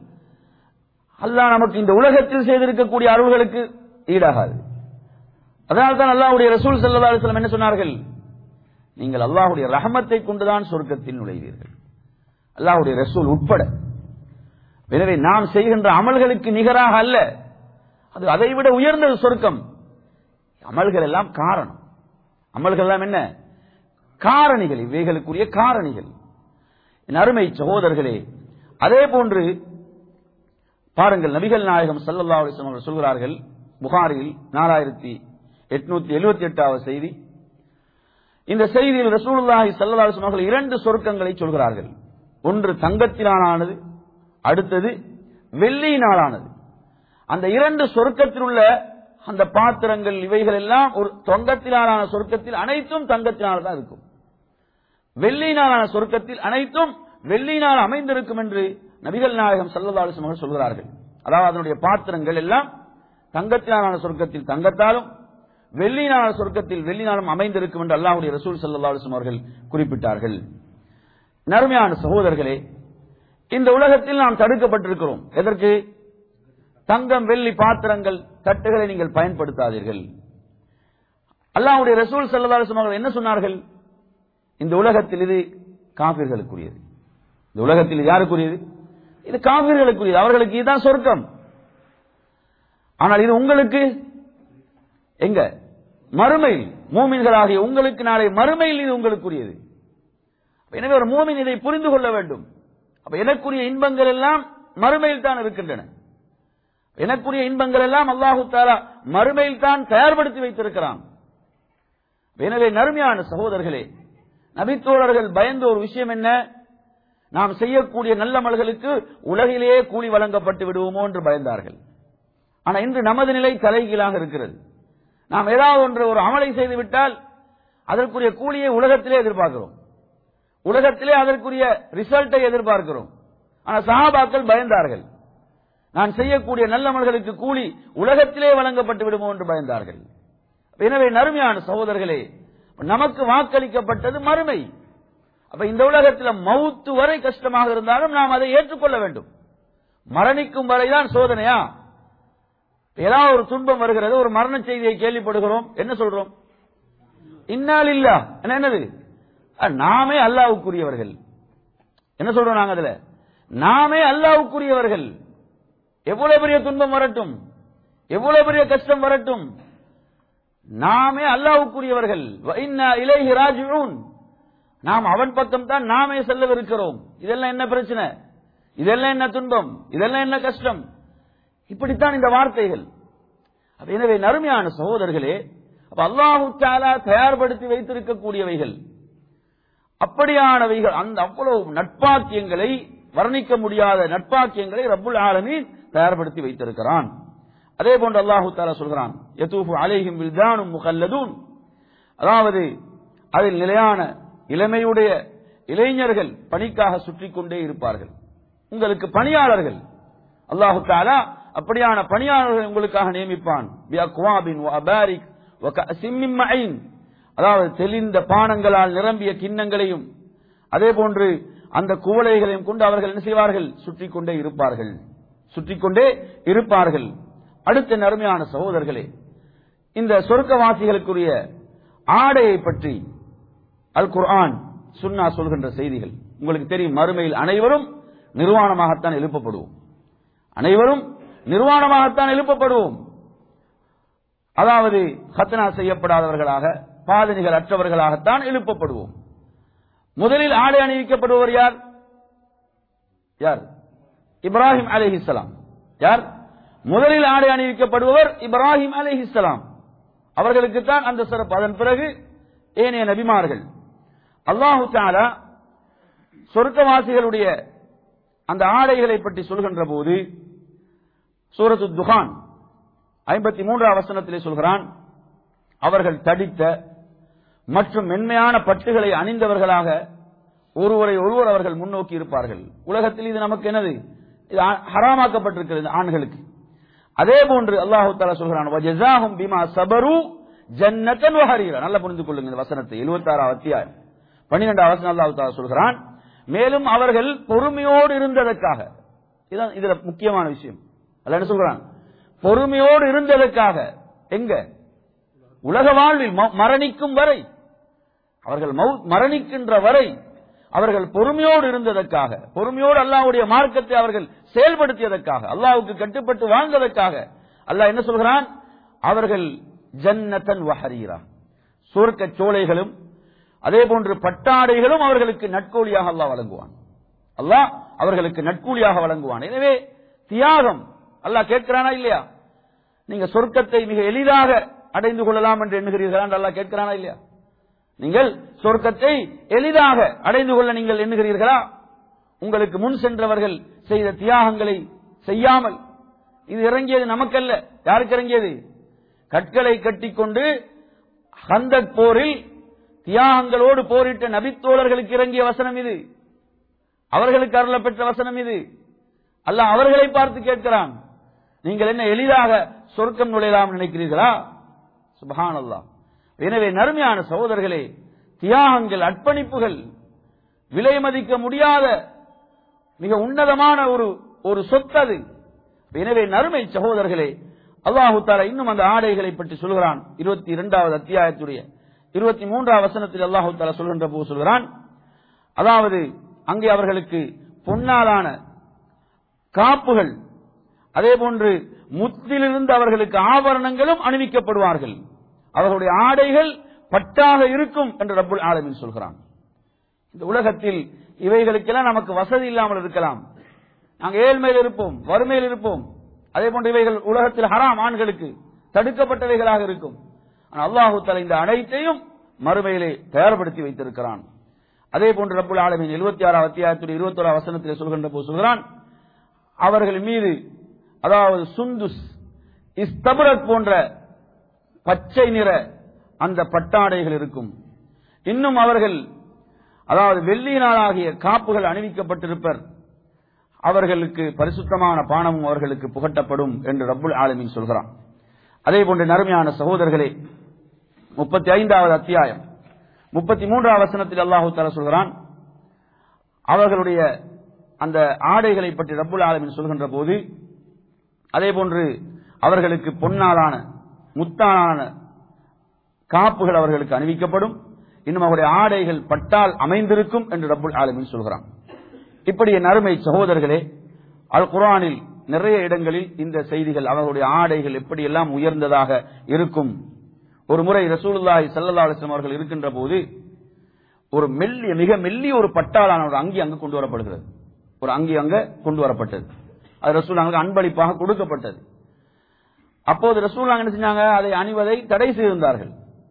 அல்லாஹ் நமக்கு இந்த உலகத்தில் செய்திருக்கக்கூடிய அருள்களுக்கு ஈடாகாது அதனால்தான் தான் அல்லாஹ்வுடைய ரசூல் ஸல்லல்லாஹு அலைஹி வஸல்லம் என்ன சொன்னார்கள் நீங்கள் அல்லாஹ்வுடைய ரஹமத்தை கொண்டுதான் சொர்க்கத்தில் நுழைவீர்கள் அல்லாஹ்வுடைய ரசூல் உட்பட எனவே நாம் செய்கின்ற அமல்களுக்கு நிகராக அல்ல அது அதைவிட உயர்ந்தது சொர்க்கம் அமல்கள் எல்லாம் காரணம் அமல்கள் எல்லாம் என்ன காரணிகள் இவைகளுக்குரிய காரணிகள் என் அருமை சகோதரர்களே அதே போன்று பாருங்கள் நபிகள் நாயகம் ஸல்லல்லாஹு அலைஹி வஸல்லம் அவர்கள் சொல்கிறார்கள் புகாரியில் நாலாயிரத்தி எட்நூத்தி எழுபத்தி எட்டாவது செய்தி இந்த செய்தியில் ரசூலுல்லாஹி ஸல்லல்லாஹு அலைஹி வஸல்லம் அவர்கள் இரண்டு சொர்க்கங்களை சொல்கிறார்கள் ஒன்று தங்கத்தினாலானது அடுத்தது வெள்ளியினாலானது அந்த இரண்டு சொர்க்கத்தில் உள்ள அந்த பாத்திரங்கள் இவைகள் எல்லாம் ஒரு தொங்கத்தினாலான சொர்க்கத்தில் அனைத்தும் தங்கத்தினால் தான் இருக்கும் வெள்ளியினாலான சொர்க்கத்தில் அனைத்தும் வெள்ளியினால் அமைந்திருக்கும் என்று நபிகள் நாயகம் ஸல்லல்லாஹு அலைஹி வஸல்லம் சொல்கிறார்கள் அதாவது அதனுடைய பாத்திரங்கள் எல்லாம் தங்கத்தினாலான சொர்க்கத்தில் தங்கத்தாலும் வெள்ளியினாலான சொர்க்கத்தில் வெள்ளினாலும் அமைந்திருக்கும் என்று அல்லாஹ்வுடைய ரசூல் ஸல்லல்லாஹு அலைஹி வஸல்லம் அவர்கள் குறிப்பிட்டார்கள் நறுமையான சகோதரர்களே இந்த உலகத்தில் நாம் தடுக்கப்பட்டிருக்கிறோம் எதற்கு தங்கம் வெள்ளி பாத்திரங்கள் தட்டுகளை நீங்கள் பயன்படுத்தாதீர்கள் அல்லாஹ்வுடைய ரசூல் ஸல்லல்லாஹு அலைஹி வஸல்லம் அவர்கள் என்ன சொன்னார்கள் இந்த உலகத்தில் இது காபிர்களுக்குரியது இந்த உலகத்தில் இது யாருக்குரியது இது காபிர்களுக்குரியது அவர்களுக்கு இதுதான் சொர்க்கம் ஆனால் இது உங்களுக்கு எங்க மறுமையில் மூமின்களாகிய உங்களுக்கு நாளை மறுமையில் இது உங்களுக்குரியது எனவே ஒரு மூமின் இதை புரிந்து கொள்ள வேண்டும் அப்ப எனக்குரிய இன்பங்கள் எல்லாம் மறுமையில் தான் இருக்கின்றன எனக்குரிய இன்பங்கள் எல்லாம் அல்லாஹு தாலா மறுமையில் தான் தயார்படுத்தி வைத்திருக்கிறான் எனவே நறுமையான சகோதரர்களே நபித்தோழர்கள் பயந்த ஒரு விஷயம் என்ன நாம் செய்யக்கூடிய நல்லமல்களுக்கு உலகிலேயே கூலி வழங்கப்பட்டு விடுவோமோ என்று பயந்தார்கள் ஆனா இன்று நமது நிலை தலைகீழாக இருக்கிறது நாம் ஏதாவது ஒன்று ஒரு அமலை செய்து விட்டால் அதற்குரிய கூலியை உலகத்திலே எதிர்பார்க்கிறோம் உலகத்திலே அதற்குரிய ரிசல்ட்டை எதிர்பார்க்கிறோம் ஆனா சஹாபாக்கள் பயந்தார்கள் நான் செய்யக்கூடிய நல்லமல்களுக்கு கூலி உலகத்திலே வழங்கப்பட்டு விடுமோ என்று பயந்தார்கள் எனவே நறுமையான சகோதரர்களே நமக்கு வாக்களிக்கப்பட்டது மறுமை அப்ப இந்த உலகத்தில் மவுத்து வரை கஷ்டமாக இருந்தாலும் நாம் அதை ஏற்றுக்கொள்ள வேண்டும் மரணிக்கும் வரைதான் சோதனையா ஏதாவது ஒரு துன்பம் வருகிறது ஒரு மரண செய்தியை கேள்விப்படுகிறோம் என்ன சொல்றோம் இன்னால் இல்லா என்ன என்னது அஹ், நாமே அல்லாவுக்குரியவர்கள் என்ன சொல்றோம் நாங்க அதுல நாமே அல்லாவுக்குரியவர்கள் எவ்வளவு பெரிய துன்பம் வரட்டும் எவ்வளவு பெரிய கஷ்டம் வரட்டும் நாமே அல்லாவுக்குரியவர்கள் வ இன்னா இலைஹி ராஜிஊன் நாம் அவன் பக்கம் தான் நாமே செல்லவிருக்கிறோம் இதெல்லாம் என்ன பிரச்சனை இதெல்லாம் என்ன துன்பம் இதெல்லாம் என்ன கஷ்டம் இப்படித்தான் இந்த வார்த்தைகள் அப்ப எனவே நறுமையான சகோதரர்களே அப்ப அல்லாஹு தாலா தயார்படுத்தி வைத்திருக்கக்கூடியவைகள் அப்படியானவைகள் அந்த அவ்வளவு நட்பாக்கியங்களை வர்ணிக்க முடியாத நட்பாக்கியங்களை ரப்புல் ஆலமீன் தயார்படுத்தி வைத்திருக்கிறான் அதே போன்று அல்லாஹு தாலா சொல்கிறான் யதூஃபு அலைஹிம் வில்தானும் முகல்லதூன் அதாவது அதில் நிலையான இளமையுடைய இளைஞர்கள் பணிக்காக சுற்றி கொண்டே இருப்பார்கள் உங்களுக்கு பணியாளர்கள் அல்லாஹு தாலா அப்படியான பணியாளர்களை உங்களுக்காக நியமிப்பான் பிஅக்வாபின் வஅபாரிக் வகஅஸிம் மின் மஈன். அதாவது தெளிந்த பானங்களால் நிரம்பிய கிண்ணங்களையும் அதே போன்று அந்த குவளைகளையும் கொண்டு அவர்கள் என்ன செய்வார்கள் சுற்றி கொண்டே இருப்பார்கள் சுற்றி கொண்டே இருப்பார்கள் அடுத்த நறுமையான சகோதரர்களே இந்த சொர்க்கவாசிகளுக்குரிய ஆடையை பற்றி அல் குர்ஆன் சுன்னா சொல்கின்ற செய்திகள் உங்களுக்கு தெரியும் மறுமையில் அனைவரும் நிர்வாணமாகத்தான் எழுப்பப்படுவோம் அனைவரும் நிர்வாணமாகத்தான் எழுப்பப்படுவோம் அதாவது ஹத்னா செய்யப்படாதவர்களாக பாதணிகள் அற்றவர்களாகத்தான் எழுப்பப்படுவோம் முதலில் ஆடை அணிவிக்கப்படுபவர் யார் யார் இப்ராஹிம் அலிஹிஸ்லாம் யார் முதலில் ஆடை அணிவிக்கப்படுபவர் இப்ராஹிம் அலிஹிஸ்லாம் அவர்களுக்குத்தான் அந்த சிறப்பு அதன் பிறகு ஏனைய நபிமார்கள் அல்லாஹு தாலா சொர்க்கவாசிகளுடைய அந்த ஆடைகளை பற்றி சொல்கின்ற போது சூரத்து துகான் ஐம்பத்தி மூன்றாம் வசனத்திலே சொல்கிறான் அவர்கள் தடித்த மற்றும் மென்மையான பட்டுகளை அணிந்தவர்களாக ஒருவரை ஒருவர் அவர்கள் முன்னோக்கி இருப்பார்கள் உலகத்தில் இது நமக்கு என்னது இது ஆ- ஹராமாக்கப்பட்டிருக்கிறது ஆண்களுக்கு அதே போன்று அல்லாஹு தாலா சொல்கிறான் "வஜஸாஹும் பிமா சபரு ஜன்னத்தன் வஹரீரா." நல்லா புரிந்து கொள்ளுங்க இந்த வசனத்தை 76 அத்தியாயம் 12 வசனம் அல்லாஹு தாலா சொல்கிறான் மேலும் அவர்கள் பொறுமையோடு இருந்ததற்காக இதான் இதுல முக்கியமான விஷயம் அல்ல என்ன சொல்றான் பொறுமையோடு இருந்ததற்காக எங்க உலக வாழ்வில் ம- மரணிக்கும் வரை அவர்கள் மௌ- மரணிக்கின்ற வரை அவர்கள் பொறுமையோடு இருந்ததற்காக பொறுமையோடு அல்லாஹ்வுடைய மார்க்கத்தை அவர்கள் செயல்படுத்தியதற்காக அல்லாஹ்வுக்கு கட்டுப்பட்டு வாழ்ந்ததற்காக அல்லாஹ் என்ன சொல்கிறான் அவர்கள் ஜன்னத்தன் வஹரீரா சுவர்க்க சோலைகளும் அதே போன்று பட்டாடைகளும் அவர்களுக்கு நட்கூலியாக அல்லாஹ் வழங்குவான் அல்லாஹ் அவர்களுக்கு நட்கூலியாக வழங்குவான் எனவே தியாகம் அல்லாஹ் கேட்கிறானா இல்லையா நீங்க சொர்க்கத்தை மிக எளிதாக அடைந்து கொள்ளலாம் என்று எண்ணுகிறீர்களா என்று அல்லாஹ் கேட்கிறானா இல்லையா நீங்கள் சொர்க்கத்தை எளிதாக அடைந்து கொள்ள நீங்கள் எண்ணுகிறீர்களா உங்களுக்கு முன் சென்றவர்கள் செய்த தியாகங்களை செய்யாமல் இது இறங்கியது நமக்கல்ல யாருக்கு இறங்கியது கற்களை கட்டிக்கொண்டு ஹந்தக் போரில் தியாகங்களோடு போரிட்ட நபித்தோழர்களுக்கு இறங்கிய வசனம் இது அவர்களுக்கு அருளப்பெற்ற வசனம் இது அல்லாஹ் அவர்களை பார்த்து கேட்கிறான் நீங்கள் என்ன எளிதாக சொர்க்கம் நுழையலாம் நினைக்கிறீர்களா சுபஹான் அல்லாஹ் எனவே நறுமையான சகோதரர்களே தியாகங்கள் அர்ப்பணிப்புகள் விலை மதிக்க முடியாத மிக உன்னதமான ஒரு ஒரு சொத்து அது எனவே நறுமை சகோதரர்களே அல்லாஹு தாலா இன்னும் அந்த ஆடைகளை பற்றி சொல்கிறான் இருபத்தி இரண்டாவது அத்தியாயத்துடைய இருபத்தி மூன்றாவது வசனத்தில் அல்லாஹு தாலா சொல்கின்ற போது சொல்கிறான் அதாவது அங்கே அவர்களுக்கு பொன்னாலான காப்புகள் அதே போன்று முத்திலிருந்து அவர்களுக்கு ஆபரணங்களும் அணிவிக்கப்படுவார்கள் அவர்களுடைய ஆடைகள் பட்டாக இருக்கும் என்று ரப்புல் ஆலமீன் சொல்கிறான் இந்த உலகத்தில் இவைகளுக்கெல்லாம் நமக்கு வசதி இல்லாமல் இருக்கலாம் நாங்கள் ஏழ்மையில் இருப்போம் வறுமையில் இருப்போம் அதே போன்று இவைகள் உலகத்தில் ஹராம் ஆண்களுக்கு தடுக்கப்பட்டவைகளாக இருக்கும் ஆனால் அல்லாஹு தஆலா இந்த அனைத்தையும் மறுமையிலே தயார்படுத்தி வைத்திருக்கிறான் அதே போன்று ரப்புல் ஆலமீன் எழுபத்தி ஆறாம் அத்தியாயத்துடைய இருபத்தோரா வசனத்திலே சொல்கின்ற போது சொல்கிறான் அவர்கள் மீது அதாவது சுந்துஸ் இஸ்தபரத் போன்ற பச்சை நிற அந்த பட்டாடைகள் இருக்கும் இன்னும் அவர்கள் அதாவது வெள்ளியினாலாகிய காப்புகள் அணிவிக்கப்பட்டிருப்பர் அவர்களுக்கு பரிசுத்தமான பானமும் அவர்களுக்கு புகட்டப்படும் என்று ரப்புல் ஆலமீன் சொல்கிறான் அதே போன்று நறுமையான சகோதரர்களே முப்பத்தி ஐந்தாவது அத்தியாயம் முப்பத்தி மூன்றாவது வசனத்தில் அல்லாஹு தஆலா சொல்கிறான் அவர்களுடைய அந்த ஆடைகளை பற்றி ரப்புல் ஆலமீன் சொல்கின்ற போது அதே போன்று அவர்களுக்கு பொன்னாலான முத்தாலான காப்புகள் அவர்களுக்கு அணிவிக்கப்படும் இன்னும் அவருடைய ஆடைகள் பட்டால் அமைந்திருக்கும் என்று ரப்புல் ஆலமீன் சொல்கிறான் இப்படி என் அருமை சகோதரர்களே அல் குர்ஆனில் நிறைய இடங்களில் இந்த செய்திகள் அவர்களுடைய ஆடைகள் எப்படியெல்லாம் உயர்ந்ததாக இருக்கும் ஒரு முறை ரசூலுல்லாஹி ஸல்லல்லாஹு அலைஹி வஸல்லம் அவர்கள் இருக்கின்ற போது ஒரு மெல்லிய மிக மெல்லிய ஒரு பட்டாலான ஒரு அங்கி அங்கு கொண்டு வரப்படுகிறது ஒரு அங்கி அங்க கொண்டு வரப்பட்டது அது ரசூலாங்களுக்கு அன்பளிப்பாக கொடுக்கப்பட்டது அப்போது ரசூலாங்க என்ன செஞ்சாங்க அதை அணிவதை தடை செய்திருந்தார்கள்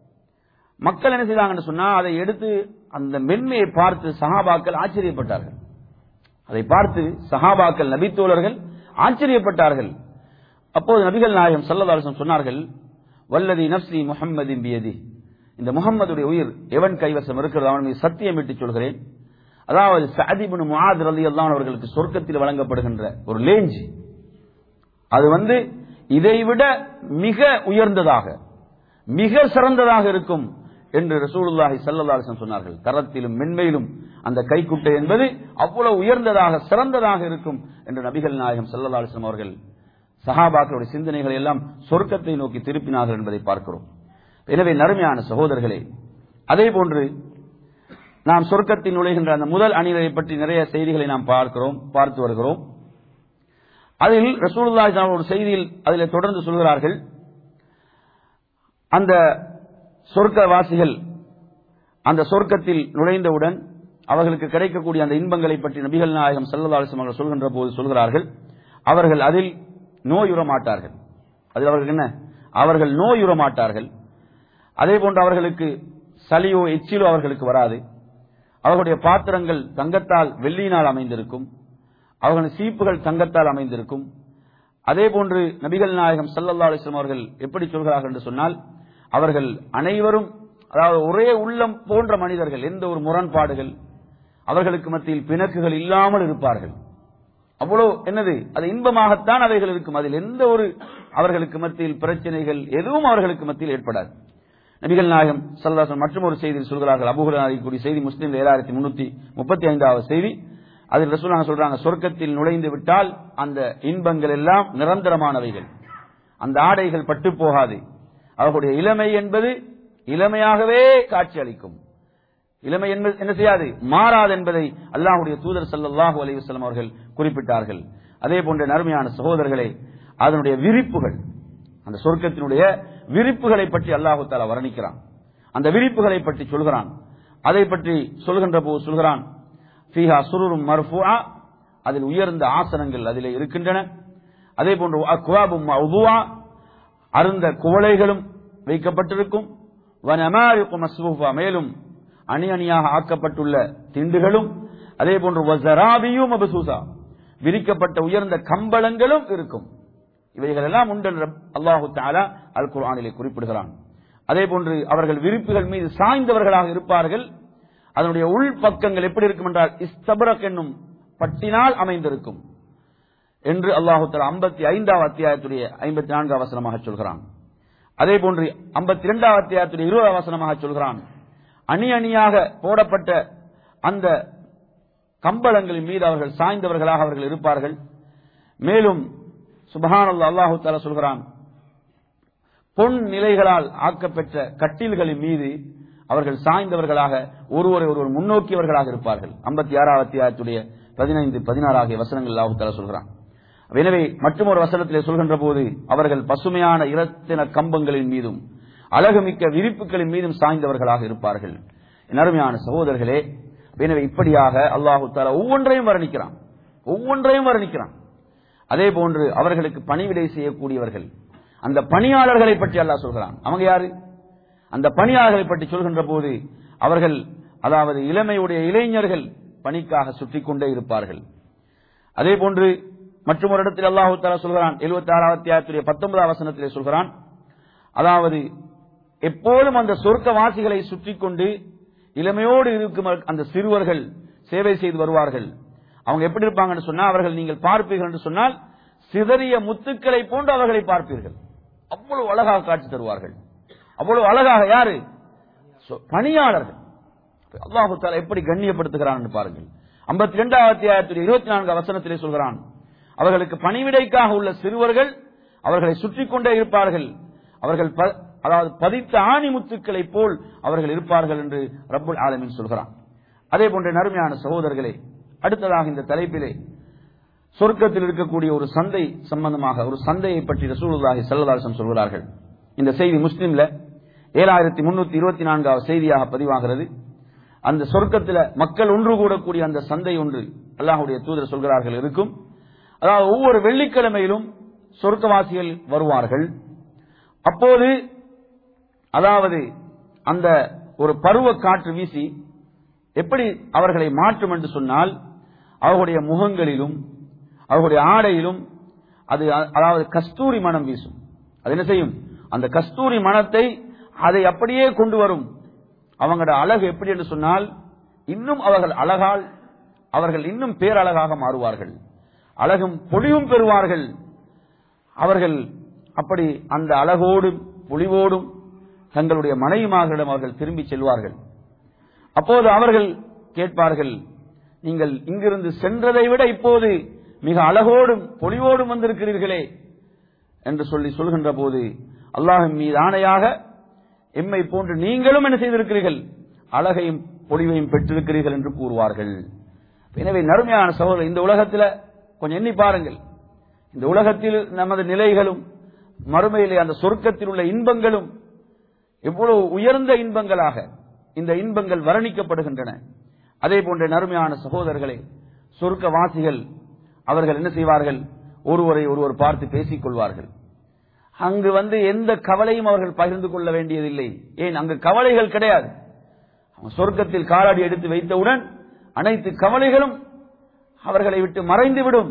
மக்கள் என்ன செய்தாங்கன்னு சொன்னா அதை எடுத்து அந்த மென்மையை பார்த்து சஹாபாக்கள் ஆச்சரியப்பட்டார்கள் அதை பார்த்து சஹாபாக்கள் நபித்தோழர்கள் ஆச்சரியப்பட்டார்கள் அப்போது நபிகள் நாயகம் ஸல்லல்லாஹு அலைஹி வஸல்லம் சொன்னார்கள் வல்லதி நஃப்சி முஹம்மதின் பியதி இந்த முகம்மதுடைய உயிர் எவன் கைவசம் இருக்கிறது அவன் மீது சத்தியம் விட்டு சொல்கிறேன் அதாவது சாதிபின் முஆத் ரலியல்லாஹு அன்ஹு அவர்களுக்கு சொர்க்கத்தில் வழங்கப்படுகின்ற ஒரு லேஞ்ச் அது வந்து இதைவிட மிக உயர்ந்ததாக மிக சிறந்ததாக இருக்கும் என்று ரசூலுல்லாஹி ஸல்லல்லாஹு அலைஹி வஸல்லம் சொன்னார்கள் தரத்திலும் மென்மையிலும் அந்த கைக்குட்டை என்பது அவ்வளவு உயர்ந்ததாக சிறந்ததாக இருக்கும் என்று நபிகள் நாயகம் ஸல்லல்லாஹு அலைஹி வஸல்லம் அவர்கள் சஹாபாக்களுடைய சிந்தனைகளை எல்லாம் சொர்க்கத்தை நோக்கி திருப்பினார்கள் என்பதை பார்க்கிறோம் எனவே நறுமையான சகோதரர்களே அதே போன்று நாம் சொர்க்கத்தில் நுழைகின்ற அந்த முதல் அணிகளை பற்றி நிறைய செய்திகளை நாம் பார்க்கிறோம் பார்த்து வருகிறோம் அதில் ரசூலுல்லாஹி ஸல்லல்லாஹு அலைஹி ஒரு செய்தியில் அதில் தொடர்ந்து சொல்கிறார்கள் அந்த சொர்க்கவாசிகள் அந்த சொர்க்கத்தில் நுழைந்தவுடன் அவர்களுக்கு கிடைக்கக்கூடிய அந்த இன்பங்களை பற்றி நபிகள் நாயகம் ஸல்லல்லாஹு அலைஹி வஸல்லம் அவர்கள் சொல்கின்ற போது சொல்கிறார்கள் அவர்கள் அதில் நோயுற மாட்டார்கள் அதில் அவர்கள் என்ன அவர்கள் நோயுற மாட்டார்கள் அதே போன்று அவர்களுக்கு சளியோ எச்சிலோ அவர்களுக்கு வராது அவர்களுடைய பாத்திரங்கள் தங்கத்தால் வெள்ளியினால் அமைந்திருக்கும் அவர்களின் சீப்புகள் தங்கத்தால் அமைந்திருக்கும் அதே போன்று நபிகள் நாயகம் ஸல்லல்லாஹு அலைஹி வஸல்லம் அவர்கள் எப்படி சொல்கிறார்கள் என்று சொன்னால் அவர்கள் அனைவரும் அதாவது ஒரே உள்ளம் போன்ற மனிதர்கள் எந்த ஒரு முரண்பாடுகள் அவர்களுக்கு மத்தியில் பிணக்குகள் இல்லாமல் இருப்பார்கள் அவ்வளவு என்னது அது இன்பமாகத்தான் அவைகள் இருக்கும் அதில் எந்த ஒரு அவர்களுக்கு மத்தியில் பிரச்சனைகள் எதுவும் அவர்களுக்கு மத்தியில் ஏற்படாது நபிகள் நாயகம் சல்லாசன் மற்றும் ஒரு செய்தியில் சொல்கிறார்கள் அபுகுலாரி கூடிய செய்தி முஸ்லீம் ஏழாயிரத்தி முன்னூத்தி முப்பத்தி ஐந்தாவது செய்தி அதில் ரசூலாங்க சொல்றாங்க சொர்க்கத்தில் நுழைந்து விட்டால் அந்த இன்பங்கள் எல்லாம் நிரந்தரமானவைகள் அந்த ஆடைகள் பட்டு போகாது அவர்களுடைய இளமை என்பது இளமையாகவே காட்சி அளிக்கும் இளமை என்பது என்ன செய்யாது மாறாது என்பதை அல்லாஹுடைய தூதர் ஸல்லல்லாஹு அலைஹி வஸல்லம் அவர்கள் குறிப்பிட்டார்கள் அதே போன்ற நறுமையான சகோதரர்களே அதனுடைய விரிப்புகள் அந்த சொர்க்கத்தினுடைய விரிப்புகளை பற்றி அல்லாஹு தாலா வர்ணிக்கிறான் அந்த விரிப்புகளை பற்றி சொல்கிறான் அதை பற்றி சொல்கின்ற போது சொல்கிறான் ஃபீஹா சுருரும் மர்ஃபுஆ அதில் உயர்ந்த ஆசனங்கள் அதிலே இருக்கின்றன அதே போன்று அக்வாபும் மவ்துஆ அருந்த குவளைகளும் வைக்கப்பட்டிருக்கும் வனமாரிக்கு மஸ்பூஃபா மேலும் அணி அணியாக ஆக்கப்பட்டுள்ள திண்டுகளும் அதே போன்று வஸராபியும் மபசூசா விரிக்கப்பட்ட உயர்ந்த கம்பளங்களும் இருக்கும் இவைகள் எல்லாம் உண்டு என்று அல்லாஹு தாலா அல் குர்ஆனிலே குறிப்பிடுகிறான் அதே போன்று அவர்கள் விரிப்புகள் மீது சாய்ந்தவர்களாக இருப்பார்கள் அதனுடைய உள் பக்கங்கள் எப்படி இருக்கும் என்றால் இஸ்தபரக் என்னும் பட்டினால் அமைந்திருக்கும் என்று அல்லாஹு தாலா ஐம்பத்தி ஐந்தாவது அத்தியாயத்துடைய ஐம்பத்தி நான்காம் வசனமாக சொல்கிறான் அதே போன்று ஐம்பத்தி இரண்டாவது அத்தியாயத்துடைய இருபதாம் வசனமாக சொல்கிறான் அணி அணியாக போடப்பட்ட அந்த கம்பளங்களின் மீது அவர்கள் சாய்ந்தவர்களாக அவர்கள் இருப்பார்கள் மேலும் சுபஹானல்லா அல்லாஹு தாலா சொல்கிறான் பொன் நிலைகளால் ஆக்கப்பெற்ற கட்டில்களின் மீது அவர்கள் சாய்ந்தவர்களாக ஒருவரை ஒருவர் முன்னோக்கியவர்களாக இருப்பார்கள் ஐம்பத்தி ஆறாவது அத்தியாயத்துடைய பதினைந்து பதினாறு ஆகிய வசனங்கள் அல்லாஹு தாலா சொல்கிறான் எனவே மற்றொரு வசனத்திலே சொல்கின்ற போது அவர்கள் பசுமையான இரத்தின கம்பங்களின் மீதும் அழகுமிக்க விரிப்புகளின் மீதும் சாய்ந்தவர்களாக இருப்பார்கள் என் அருமையான சகோதரர்களே எனவே இப்படியாக அல்லாஹு தாலா ஒவ்வொன்றையும் வர்ணிக்கிறான் ஒவ்வொன்றையும் வர்ணிக்கிறான் அதே போன்று அவர்களுக்கு பணிவிடை செய்யக்கூடியவர்கள் அந்த பணியாளர்களை பற்றி அல்லாஹ் சொல்கிறான் அவங்க யாரு அந்த பணியாளர்களை பற்றி சொல்கின்ற போது அவர்கள் அதாவது இளமையுடைய இளைஞர்கள் பணிக்காக சுற்றி கொண்டே இருப்பார்கள் அதே போன்று மற்றும் ஒரு இடத்தில் அல்லாஹு தாலா சொல்கிறான் எழுபத்தி ஆறாவது அத்தியாயத்துடைய பத்தொன்பதாம் வசனத்திலே சொல்கிறான் அதாவது எப்போதும் அந்த சொர்க்கவாசிகளை சுற்றி கொண்டு இளமையோடு இருக்கும் அந்த சிறுவர்கள் சேவை செய்து வருவார்கள் அவங்க எப்படி இருப்பாங்கன்னு சொன்னா அவர்கள் நீங்கள் பார்ப்பீர்கள் என்று சொன்னால் சிதறிய முத்துக்களை போன்று அவர்களை பார்ப்பீர்கள் அவ்வளவு அழகாக காட்சி தருவார்கள் அவ்வளவு அழகாக யாரு சொ- பணியாளர்கள் அல்லாஹு தாலா எப்படி கண்ணியப்படுத்துகிறான் என்று பாருங்கள் ஐம்பத்தி இரண்டாவது அத்தியாயத்துடைய இருபத்தி நான்கு வசனத்திலே சொல்கிறான் அவர்களுக்கு பணிவிடைக்காக உள்ள சிறுவர்கள் அவர்களை சுற்றி கொண்டே இருப்பார்கள் அவர்கள் ப- அதாவது பதித்த ஆணி முத்துக்களை போல் அவர்கள் இருப்பார்கள் என்று ரப்புல் ஆலமீன் சொல்கிறான் அதே போன்ற நறுமையான சகோதரர்களே அடுத்ததாக இந்த தலைப்பிலே சொர்க்கத்தில் இருக்கக்கூடிய ஒரு சந்தை சம்பந்தமாக ஒரு சந்தையை பற்றி ரசூலுல்லாஹி ஸல்லல்லாஹு சொல்கிறார்கள் இந்த செய்தி முஸ்லிம்ல ஏழாயிரத்தி முன்னூத்தி இருபத்தி நான்காவது செய்தியாக பதிவாகிறது அந்த சொர்க்கத்தில் மக்கள் ஒன்று கூடக்கூடிய அந்த சந்தை ஒன்று அல்லாஹ்வுடைய தூதர் சொல்கிறார்கள் இருக்கும் அதாவது ஒவ்வொரு வெள்ளிக்கிழமையிலும் சொர்க்கவாசிகள் வருவார்கள் அப்போது அதாவது அந்த ஒரு பருவ காற்று வீசி எப்படி அவர்களை மாற்றும் என்று சொன்னால் அவர்களுடைய முகங்களிலும் அவர்களுடைய ஆடையிலும் அது அ- அதாவது கஸ்தூரி மனம் வீசும் அது என்ன செய்யும் அந்த கஸ்தூரி மனத்தை அதை அப்படியே கொண்டு வரும் அவங்களோட அழகு எப்படி என்று சொன்னால் இன்னும் அவர்கள் அழகால் அவர்கள் இன்னும் பேரழகாக மாறுவார்கள் அழகும் பொலிவும் பெறுவார்கள் அவர்கள் அப்படி அந்த அழகோடும் பொலிவோடும் தங்களுடைய மனைவிமார்களிடம் அவர்கள் திரும்பி செல்வார்கள் அப்போது அவர்கள் கேட்பார்கள் நீங்கள் இங்கிருந்து சென்றதை விட இப்போது மிக அழகோடும் பொலிவோடும் வந்திருக்கிறீர்களே என்று சொல்லி சொல்கின்ற போது அல்லாஹின் மீது ஆணையாக எம்மை போன்று நீங்களும் என்ன செய்திருக்கிறீர்கள் அழகையும் பொலிவையும் பெற்றிருக்கிறீர்கள் என்று கூறுவார்கள் எனவே நறுமையான சகோதரர் இந்த உலகத்தில் கொஞ்சம் எண்ணி பாருங்கள் இந்த உலகத்தில் நமது நிலைகளும் மறுமையிலே அந்த சொர்க்கத்தில் உள்ள இன்பங்களும் எவ்வளவு உயர்ந்த இன்பங்களாக இந்த இன்பங்கள் வர்ணிக்கப்படுகின்றன அதே போன்ற நறுமையான சகோதரர்களே சொர்க்க வாசிகள் அவர்கள் என்ன செய்வார்கள் ஒருவரை ஒருவர் பார்த்து பேசிக் கொள்வார்கள் அங்கு வந்து எந்த கவலையும் அவர்கள் பகிர்ந்து கொள்ள வேண்டியதில்லை ஏன் அங்கு கவலைகள் கிடையாது சொர்க்கத்தில் காலடி எடுத்து வைத்தவுடன் அனைத்து கவலைகளும் அவர்களை விட்டு மறைந்துவிடும்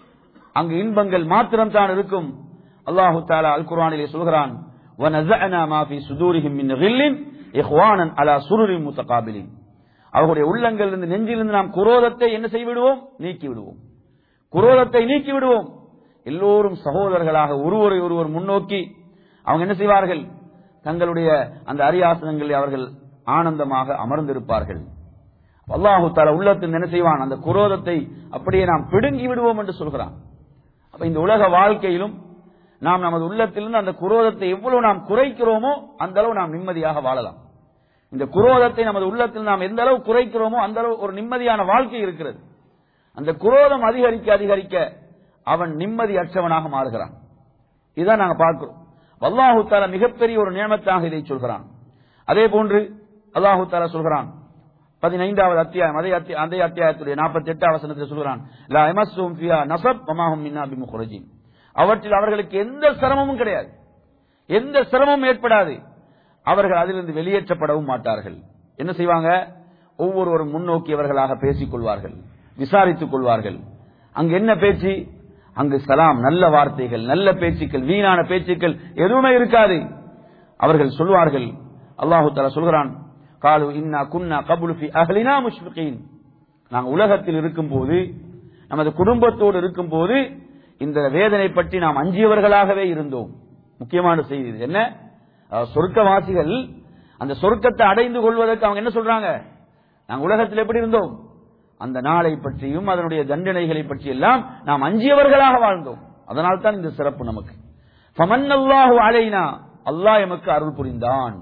அங்கு இன்பங்கள் மாத்திரம் தான் இருக்கும் அல்லாஹு தாலா அல் குர்ஆனிலே சொல்கிறான் وَنَزَعْنَا مَا فِي صُدُورِهِم مِّنْ غِلٍّ إِخْوَانًا عَلَى سُرُرٍ مُتَقَابِلِينَ அவர்களுடைய உள்ளங்களிலிருந்து நெஞ்சிலிருந்து நாம் குரோதத்தை என்ன செய்து விடுவோம் நீக்கி விடுவோம் குரோதத்தை நீக்கி விடுவோம் எல்லோரும் சகோதரர்களாக ஒருவரை ஒருவர் முன்னோக்கி அவங்க என்ன செய்வார்கள் தங்களுடைய அந்த அரியாசனங்களில் அவர்கள் ஆனந்தமாக அமர்ந்திருப்பார்கள் அல்லாஹு தாலா உள்ளத்தில் என்ன செய்வான் அந்த குரோதத்தை அப்படியே நாம் பிடுங்கி விடுவோம் என்று சொல்கிறான் அப்ப இந்த உலக வாழ்க்கையிலும் நாம் நமது உள்ளத்திலிருந்து அந்த குரோதத்தை எவ்வளவு நாம் குறைக்கிறோமோ அந்த அளவு நாம் நிம்மதியாக வாழலாம் இந்த குரோதத்தை நமது உள்ளத்தில் நாம் எந்த அளவு குறைக்கிறோமோ அந்த அளவு ஒரு நிம்மதியான வாழ்க்கை இருக்கிறது அந்த குரோதம் அதிகரிக்க அதிகரிக்க அவன் நிம்மதி அற்றவனாக மாறுகிறான் இதான் நாங்க பார்க்கிறோம் அல்லாஹு தாலா மிகப்பெரிய ஒரு நியமத்தாக இதை சொல்கிறான் அதே போன்று அல்லாஹு தாலா சொல்கிறான் பதினைந்தாவது அத்தியாயம் அதே அத்திய- அதே அத்தியாயத்துடைய நாற்பத்தி எட்டாம் வசனத்தில் சொல்கிறான் லா எமஸ்ஸுஹும் ஃபியா நஸப் வமாஹும் மின்னா பிமுக்ரஜீன் அவற்றில் அவர்களுக்கு எந்த சிரமமும் கிடையாது எந்த சிரமமும் ஏற்படாது அவர்கள் அதிலிருந்து வெளியேற்றப்படவும் மாட்டார்கள் என்ன செய்வாங்க ஒவ்வொருவரும் முன்னோக்கியவர்களாக பேசிக் கொள்வார்கள் விசாரித்துக் கொள்வார்கள் அங்கு என்ன பேச்சு அங்கு சலாம் நல்ல வார்த்தைகள் நல்ல பேச்சுக்கள் வீணான பேச்சுக்கள் எதுவுமே இருக்காது அவர்கள் சொல்வார்கள் அல்லாஹு தஆலா சொல்கிறான் காலு இன்னா குன்னா கபுலு ஃபி அஹ்லினா முஷ்ஃபிகீன் நாங்க உலகத்தில் இருக்கும் போது நமது குடும்பத்தோடு இருக்கும் போது இந்த வேதனை பற்றி நாம் அஞ்சியவர்களாகவே இருந்தோம் முக்கியமான செய்தி இது. என்ன அஹ், சொர்க்கவாசிகள் அந்த சொர்க்கத்தை அடைந்து கொள்வதற்கு அவங்க என்ன சொல்றாங்க நாங்க உலகத்தில் எப்படி இருந்தோம் அந்த நாளை பற்றியும் அதனுடைய தண்டனைகளை பற்றி எல்லாம் நாம் அஞ்சியவர்களாக வாழ்ந்தோம் அதனால் தான் இந்த சிறப்பு நமக்கு ஃபமன்னல்லாஹு அலைனா அல்லாஹ் எமக்கு அருள் புரிந்தான்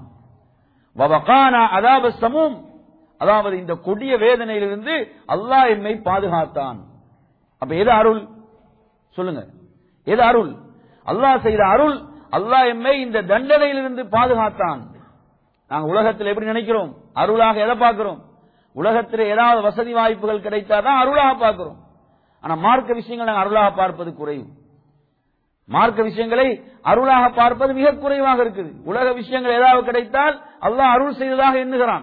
வவகானா அதாப சமூம் அதாவது இந்த கொடிய வேதனையிலிருந்து அல்லாஹ் எம்மை பாதுகாத்தான் அப்ப எது அருள் சொல்லுங்க எது அருள் அல்லாஹ் செய்த அருள் அல்லாஹ் எம்மை இந்த தண்டனையிலிருந்து பாதுகாத்தான் நாங்க உலகத்தில் எப்படி நினைக்கிறோம் அருளாக எதை பார்க்கிறோம் உலகத்தில் ஏதாவது வசதி வாய்ப்புகள் கிடைத்தாதான் அருளாக பார்க்கிறோம் ஆனா மார்க்க விஷயங்கள் நாங்கள் அருளாக பார்ப்பது குறைவு மார்க்க விஷயங்களை அருளாக பார்ப்பது மிக குறைவாக இருக்குது உலக விஷயங்கள் ஏதாவது கிடைத்தால் அல்லாஹ் அருள் செய்ததாக எண்ணுகிறான்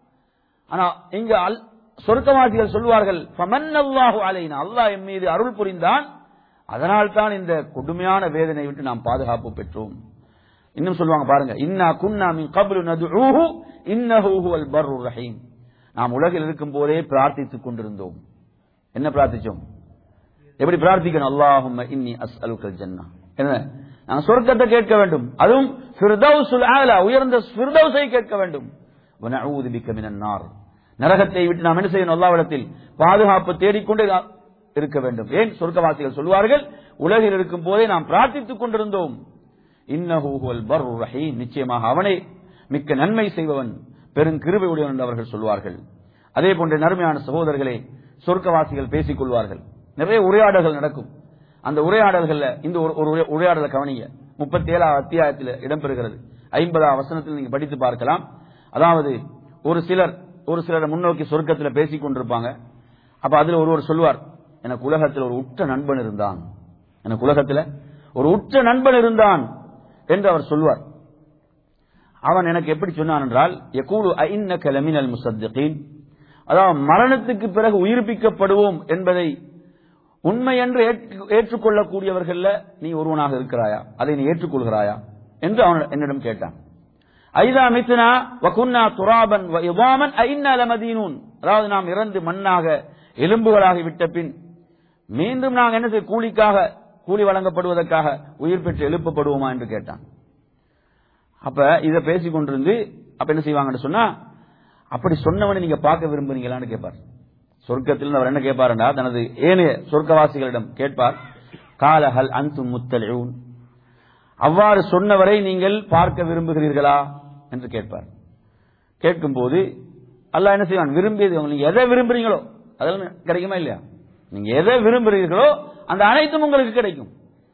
ஆனா இங்க அல்- சொர்க்கவாசிகள் சொல்வார்கள் ஃபமன்னல்லாஹு அலைனா அல்லாஹ் எம் மீது அருள் புரிந்தான் அதனால் தான் இந்த கொடுமையான வேதனை விட்டு நாம் பாதுகாப்பு பெற்றோம் இன்னும் சொல்லுவாங்க பாருங்க இன்னா குன்னா மின் கப்லு நதுஊஹு இன்னஹு ஹுவல் பர்ருர் ரஹீம் நாம் உலகில் இருக்கும் போதே பிரார்த்தித்துக் கொண்டிருந்தோம் என்ன பிரார்த்திச்சோம் எப்படி பிரார்த்திக்கணும் அல்லாஹும்ம இன்னி அஸ்அலுக்கல் ஜன்னா என்ன நாங்க சொர்க்கத்தை கேட்க வேண்டும் அதுவும் ஃபிர்தௌசுல் ஆலா உயர்ந்த ஃபிர்தௌஸை கேட்க வேண்டும் வனஊது பிக்க மினன் நார் நரகத்தை விட்டு நாம் என்ன செய்யணும் அல்லாவிடத்தில் பாதுகாப்பு தேடிக்கொண்டே நாம் இருக்க வேண்டும் ஏன் சொர்க்கவாசிகள் சொல்வார்கள் உலகில் இருக்கும் போதே நாம் பிரார்த்தித்துக் கொண்டிருந்தோம் இன்னஹு ஹுவல் பர்ருர் ரஹீம் நிச்சயமாக அவனே மிக்க நன்மை செய்பவன் பெருங்கிருபை உடையவன் என்று அவர்கள் சொல்வார்கள் அதே போன்ற நறுமையான சகோதரர்களே சொர்க்கவாசிகள் பேசிக் கொள்வார்கள் நிறைய உரையாடல்கள் நடக்கும் அந்த உரையாடல்கள்ல இந்த ஒரு ஒரு உரை- உரையாடலை கவனிங்க முப்பத்தி ஏழாவது அத்தியாயத்தில் இடம்பெறுகிறது ஐம்பதாம் வசனத்தில் நீங்க படித்து பார்க்கலாம் அதாவது ஒரு சிலர் ஒரு சிலரை முன்னோக்கி சொர்க்கத்தில் பேசிக் கொண்டிருப்பாங்க அப்ப அதுல ஒருவர் சொல்வார் எனக்கு உலகத்தில் ஒரு உற்ற நண்பன் இருந்தான் எனக்கு உலகத்தில் ஒரு உற்ற நண்பன் இருந்தான் என்று அவர் சொல்வார் அவன் எனக்கு எப்படி சொன்னான் என்றால் யகூலு ஐன்னக லமினல் முசத்திகீன் அதாவது மரணத்துக்கு பிறகு உயிர்ப்பிக்கப்படுவோம் என்பதை உண்மை என்று ஏற்று- ஏற்றுக்கொள்ளக்கூடியவர்கள்ல நீ ஒருவனாக இருக்கிறாயா அதை நீ ஏற்றுக்கொள்கிறாயா என்று அவன் என்னிடம் கேட்டான் ஐதா மித்னா வகுன்னா துராபன் வ இதாமன் ஐன்னா லமதீனூன் அதாவது நாம் இறந்து மண்ணாக எலும்புகளாகி விட்ட பின் மீண்டும் நாங்கள் என்ன செய்ய கூலிக்காக கூலி வழங்கப்படுவதற்காக உயிர் பெற்று எழுப்பப்படுவோமா என்று கேட்டான் அப்ப இதை பேசிக் கொண்டிருந்து அப்ப என்ன செய்வாங்கன்னு சொன்னா அப்படி சொன்னவனை நீங்க பார்க்க விரும்புறீங்களான்னு கேட்பார் சொர்க்கத்தில் அவர் என்ன கேட்பாருண்டா தனது ஏனைய சொர்க்கவாசிகளிடம் கேட்பார் காலஹல் அந்து முத்தலியூன் அவ்வாறு சொன்னவரை நீங்கள் பார்க்க விரும்புகிறீர்களா என்று கேட்பார் கேட்கும்போது அல்லாஹ் என்ன செய்வான் விரும்பியது நீங்க எதை விரும்புறீங்களோ அதெல்லாம் கிடைக்குமா இல்லையா நீங்க எதை விரும்புகிறீர்களோ அந்த அனைத்தும் உங்களுக்கு கிடைக்கும்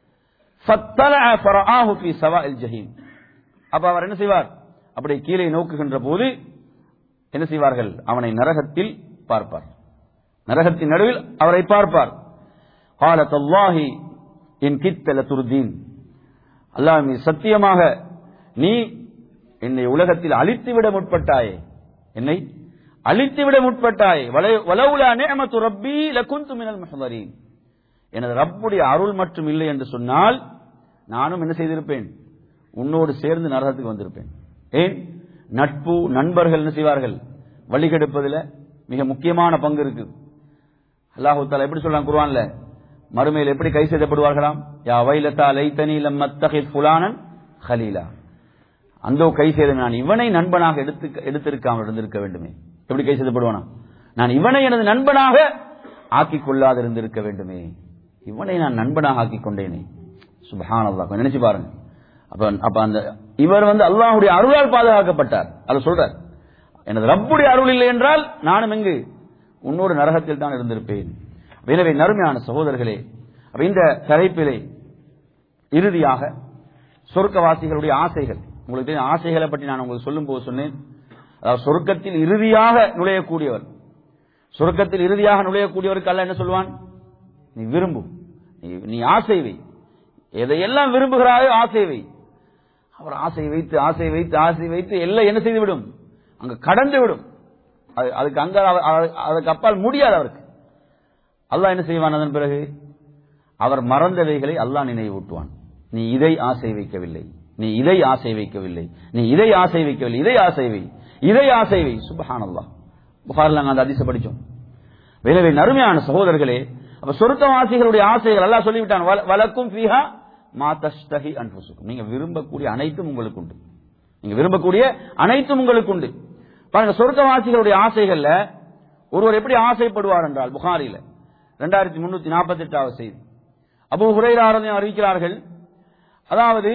ஃபத்தலஅ ஃபரஆஹு ஃபீ சவாஇல் ஜஹீம் அப்ப அவர் என்ன செய்வார் அப்படி கீழே நோக்குகின்ற போது என்ன செய்வார்கள் அவனை நரகத்தில் பார்ப்பார் நரகத்தின் நடுவில் அவரை பார்ப்பார் قالت الله إن كدت لتردين அல்லாஹ் மீது சத்தியமாக நீ என்னை உலகத்தில் அழித்துவிட முற்பட்டாயே என்னை அழித்துவிட முற்பட்டாயே வலை- வலவுலா நிஅமத்து ரப்பி லகுந்து மினல் முஹ்தரீன் எனது ரப்புடைய அருள் மட்டும் இல்லை என்று சொன்னால் நானும் என்ன செய்திருப்பேன் உன்னோடு சேர்ந்து நரகத்துக்கு வந்திருப்பேன் ஏன் நட்பு நண்பர்கள் என்ன செய்வார்கள் வழிகெடுப்பதில் மிக முக்கியமான பங்கு இருக்கு அல்லாஹு தாலா எப்படி சொல்றான் குர்ஆன்ல மறுமையில் எப்படி கை செய்யப்படுவார்களாம் யா வைலதா லைத்தனி லம் அத்தகித் ஃபுலானன் ஹலீலா அந்தோ கை செய்த நான் இவனை நண்பனாக எடுத்து எடுத்திருக்காமல் இருந்திருக்க வேண்டுமே எப்படி கை செய்யப்படுவானா நான் இவனை எனது நண்பனாக ஆக்கிக் கொள்ளாது இருந்திருக்க வேண்டுமே இவனை நான் நண்பனாக ஆக்கிக் கொண்டேனே சுபஹான் அல்லாஹ் நினைச்சு பாருங்க அப்ப அப்ப அந்த இவர் வந்து அல்லாஹ்வுடைய அருளால் பாதுகாக்கப்பட்டார் அதை சொல்றார் எனது ரப்புடைய அருள் இல்லை என்றால் நானும் எங்கு உன்னோடு நரகத்தில் தான் இருந்திருப்பேன் எனவே நறுமையான சகோதரர்களே அப்ப இந்த தலைப்பிலே இறுதியாக சொர்க்கவாசிகளுடைய ஆசைகள் உங்களுக்கு தெரியும் ஆசைகளை பற்றி நான் உங்களுக்கு சொல்லும் போது சொன்னேன் அதாவது சொர்க்கத்தில் இறுதியாக நுழையக்கூடியவர் சொர்க்கத்தில் இறுதியாக நுழையக்கூடியவருக்கு அல்ல என்ன சொல்வான் நீ விரும்பு நீ- நீ ஆசை வை எதையெல்லாம் விரும்புகிறாயோ ஆசை வை அவர் ஆசை வைத்து ஆசை வைத்து ஆசை வைத்து எல்லாம் என்ன செய்து விடும் அங்க கடந்து விடும் அது- அதுக்கு அங்க அவ- அவ- அதுக்கு அப்பால் முடியாது அவருக்கு அல்லாஹ் என்ன செய்வான் அதன் பிறகு அவர் மறந்தவைகளை அல்லாஹ் நினைவூட்டுவான் நீ இதை ஆசை வைக்கவில்லை நீ இதை ஆசை வைக்கவில்லை நீ இதை ஆசை வைக்கவில்லை இதை ஆசை வை இதை ஆசை வை சுபஹானல்லாஹ் புகாரில் நாங்கள் அந்த அதிச படிச்சோம் எனவே நறுமையான சகோதரர்களே அப்ப சொர்க்கவாசிகளுடைய ஆசைகள் எல்லாம் சொல்லிவிட்டான் வல- வலக்கும் ஃபீஹா மா தஷ்தஹி அன்ஃபுசுக்கும் நீங்க விரும்பக்கூடிய அனைத்தும் உங்களுக்கு உண்டு நீங்க விரும்பக்கூடிய அனைத்தும் உங்களுக்கு உண்டு பாருங்க சொர்க்கவாசிகளுடைய ஆசைகள்ல ஒருவர் எப்படி ஆசைப்படுவார் என்றால் புகாரில ரெண்டாயிரத்தி முன்னூத்தி நாற்பத்தி எட்டாவது செய்தி அபு ஹுரைராரதையும் அறிவிக்கிறார்கள் அதாவது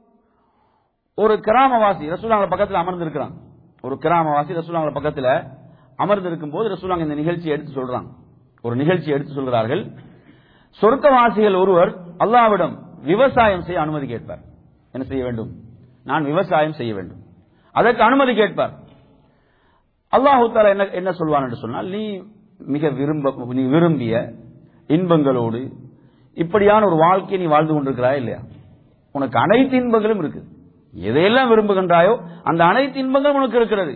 ஒரு கிராமவாசி ரசூலாங்க பக்கத்தில் அமர்ந்திருக்கிறான் ஒரு கிராமவாசி ரசூலாங்க பக்கத்தில் அமர்ந்திருக்கும் போது ரசூலாங்க இந்த நிகழ்ச்சியை எடுத்து சொல்றாங்க ஒரு நிகழ்ச்சியை எடுத்து சொல்கிறார்கள் சொர்க்கவாசிகள் ஒருவர் அல்லாவிடம் விவசாயம் செய்ய அனுமதி கேட்பார் என்ன செய்ய வேண்டும் நான் விவசாயம் செய்ய வேண்டும் அதற்கு அனுமதி கேட்பார் அல்லாஹு தாலா என்ன என்ன சொல்வான் என்று சொன்னால் நீ மிக விரும்ப நீ விரும்பிய இன்பங்களோடு இப்படியான ஒரு வாழ்க்கையை நீ வாழ்ந்து கொண்டிருக்கிறாய் இல்லையா உனக்கு அனைத்து இன்பங்களும் இருக்கு எதையெல்லாம் விரும்புகின்றாயோ அந்த அனைத்து இன்பங்களும் உனக்கு இருக்கிறது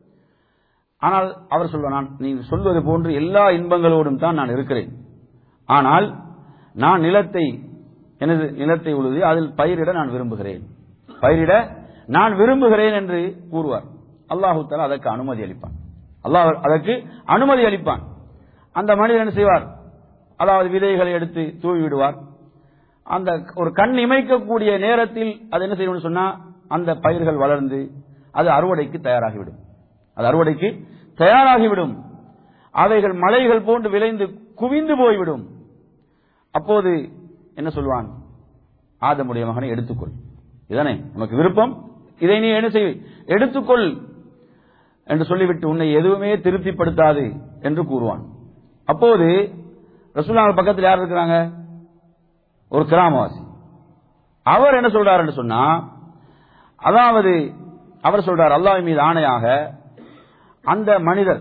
ஆனால் அவர் சொல்வார் நான் நீ சொல்வது போன்று எல்லா இன்பங்களோடும் தான் நான் இருக்கிறேன் ஆனால் நான் நிலத்தை எனது நிலத்தை உழுது அதில் பயிரிட நான் விரும்புகிறேன் பயிரிட நான் விரும்புகிறேன் என்று கூறுவார் அல்லாஹு தஆலா அதற்கு அனுமதி அளிப்பான் அல்லாஹ் அதற்கு அனுமதி அளிப்பான் அந்த மனிதர் என்ன செய்வார் அதாவது விதைகளை எடுத்து தூவி விடுவார் அந்த ஒரு கண் இமைக்கக்கூடிய நேரத்தில் அது என்ன செய்யணும்னு சொன்னா அந்த பயிர்கள் வளர்ந்து அது அறுவடைக்கு தயாராகிவிடும் அது அறுவடைக்கு தயாராகிவிடும் அவைகள் மலைகள் போன்று விளைந்து குவிந்து போய்விடும் அப்போது என்ன சொல்வான் ஆதமுடைய மகனை எடுத்துக்கொள் இதானே உனக்கு விருப்பம் இதை நீ என்ன செய் எடுத்துக்கொள் என்று சொல்லிவிட்டு உன்னை எதுவுமே திருப்திப்படுத்தாது என்று கூறுவான் அப்போது ரசூலாங்க பக்கத்தில் யார் இருக்கிறாங்க ஒரு கிராமவாசி அவர் என்ன சொல்றார் என்று சொன்னா அதாவது அவர் சொல்றார் அல்லாஹ் மீது ஆணையாக அந்த மனிதர்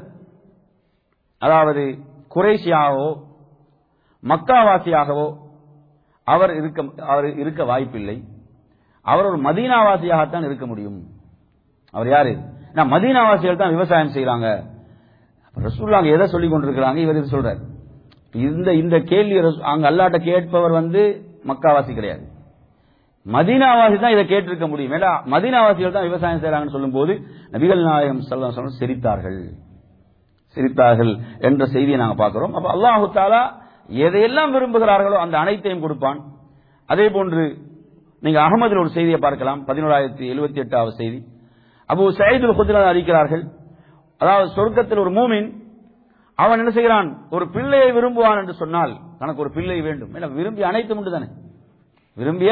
அதாவது குறைசியாவோ மக்காவாசியாகவோ அவர் இருக்க அவர் இருக்க வாய்ப்பில்லை அவர் ஒரு மதீனாவாசியாகத்தான் இருக்க முடியும் அவர் யாரு நான் மதீனாவாசிகள் தான் விவசாயம் செய்யறாங்க ரசூல்லாங்க எதை சொல்லி கொண்டிருக்கிறாங்க இவர் இது சொல்றாரு இந்த இந்த கேள்வி ரசூ- அங்க அல்லாட்ட கேட்பவர் வந்து மக்காவாசி கிடையாது மதீனாவாசி தான் இதை கேட்டிருக்க முடியும் ஏன்னா மதீனாவாசிகள் தான் விவசாயம் செய்யறாங்கன்னு சொல்லும்போது நபிகள் நாயகம் ஸல்லல்லாஹு அலைஹி வஸல்லம் சிரித்தார்கள் சிரித்தார்கள் என்ற செய்தியை நாங்க பார்க்கிறோம் அப்ப அல்லாஹு தாலா எதையெல்லாம் விரும்புகிறார்களோ அந்த அனைத்தையும் கொடுப்பான் அதே போன்று நீங்க அகமதில் ஒரு செய்தியை பார்க்கலாம் பதினோராயிரத்தி எழுபத்தி எட்டாவது செய்தி அபு சயீதுல் குத்ரா அறிக்கிறார்கள் அதாவது சொர்க்கத்தில் ஒரு மூமின் அவன் என்ன செய்கிறான் ஒரு பிள்ளையை விரும்புவான் என்று சொன்னால் தனக்கு ஒரு பிள்ளை வேண்டும் ஏன்னா விரும்பி அனைத்தும் உண்டு தானே விரும்பிய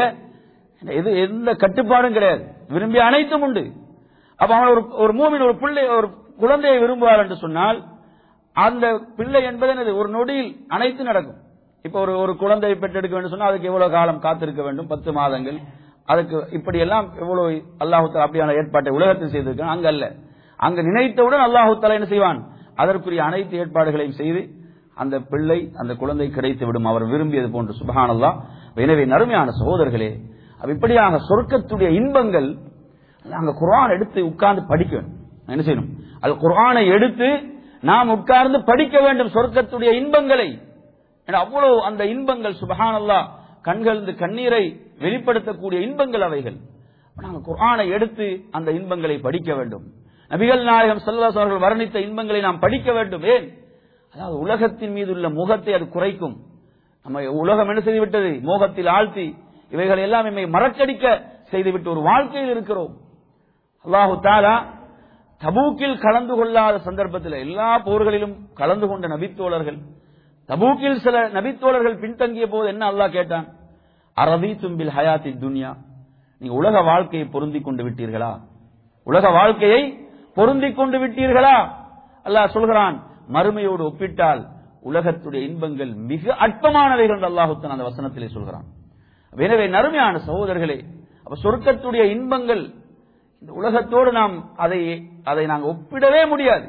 எது எந்த கட்டுப்பாடும் கிடையாது விரும்பிய அனைத்தும் உண்டு அப்ப அவன் ஒரு ஒரு மூமின் ஒரு பிள்ளை ஒரு குழந்தையை விரும்புவார் என்று சொன்னால் அந்த பிள்ளை என்பது என்னது ஒரு நொடியில் அனைத்து நடக்கும் இப்ப ஒரு ஒரு குழந்தையை பெற்றெடுக்க வேண்டும் சொன்னா அதுக்கு எவ்வளவு காலம் காத்திருக்க வேண்டும் பத்து மாதங்கள் அதுக்கு இப்படி எல்லாம் எவ்வளவு அல்லாஹு தஆலா அப்படியான ஏற்பாட்டை உலகத்தில் செய்திருக்கான் அங்க அல்ல அங்க நினைத்தவுடன் அல்லாஹு தஆலா என்ன செய்வான் அதற்குரிய அனைத்து ஏற்பாடுகளையும் செய்து அந்த பிள்ளை அந்த குழந்தை கிடைத்து விடும் அவர் விரும்பியது போன்று சுபஹானல்லாஹ் எனவே நறுமையான சகோதரர்களே அப்ப இப்படியாக சொர்க்கத்துடைய இன்பங்கள் நாங்க குர்ஆன் எடுத்து உட்கார்ந்து படிக்க வேண்டும் என்ன செய்யணும் அது குர்ஆனை எடுத்து நாம் உட்கார்ந்து படிக்க வேண்டும் சொர்க்கத்துடைய இன்பங்களை ஏன்னா அவ்வளவு அந்த இன்பங்கள் சுபஹானல்லாஹ் கண்களிருந்து கண்ணீரை வெளிப்படுத்தக்கூடிய இன்பங்கள் அவைகள் அப்ப நாங்க குர்ஆனை எடுத்து அந்த இன்பங்களை படிக்க வேண்டும் நபிகள் நாயகம் ஸல்லல்லாஹு அலைஹி அவர்கள் வர்ணித்த இன்பங்களை நாம் படிக்க வேண்டும் ஏன் அதாவது உலகத்தின் மீது உள்ள முகத்தை அது குறைக்கும் நம்ம உலகம் என்ன செய்து விட்டது மோகத்தில் ஆழ்த்தி இவைகள் எல்லாம் நம்மை மறக்கடிக்க செய்துவிட்டு ஒரு வாழ்க்கையில் இருக்கிறோம் அல்லாஹு தாலா தபூக்கில் கலந்து கொள்ளாத சந்தர்ப்பத்தில் எல்லா போர்களிலும் கலந்து கொண்ட நபித்தோழர்கள் தபூக்கில் சில நபித்தோழர்கள் பின்தங்கிய போது என்ன அல்லாஹ் கேட்டான் அரதி தும்பில் ஹயாத்தி துன்யா நீங்க உலக வாழ்க்கையை பொருந்தி கொண்டு விட்டீர்களா உலக வாழ்க்கையை பொருந்தி கொண்டு விட்டீர்களா அல்லாஹ் சொல்கிறான் மறுமையோடு ஒப்பிட்டால் உலகத்துடைய இன்பங்கள் மிக அற்பமானவைகள் என்று அல்லாஹுத்தன் அந்த வசனத்திலே சொல்கிறான் எனவே நறுமையான சகோதரர்களே அப்ப சொர்க்கத்துடைய இன்பங்கள் இந்த உலகத்தோடு நாம் அதை அதை நாங்க ஒப்பிடவே முடியாது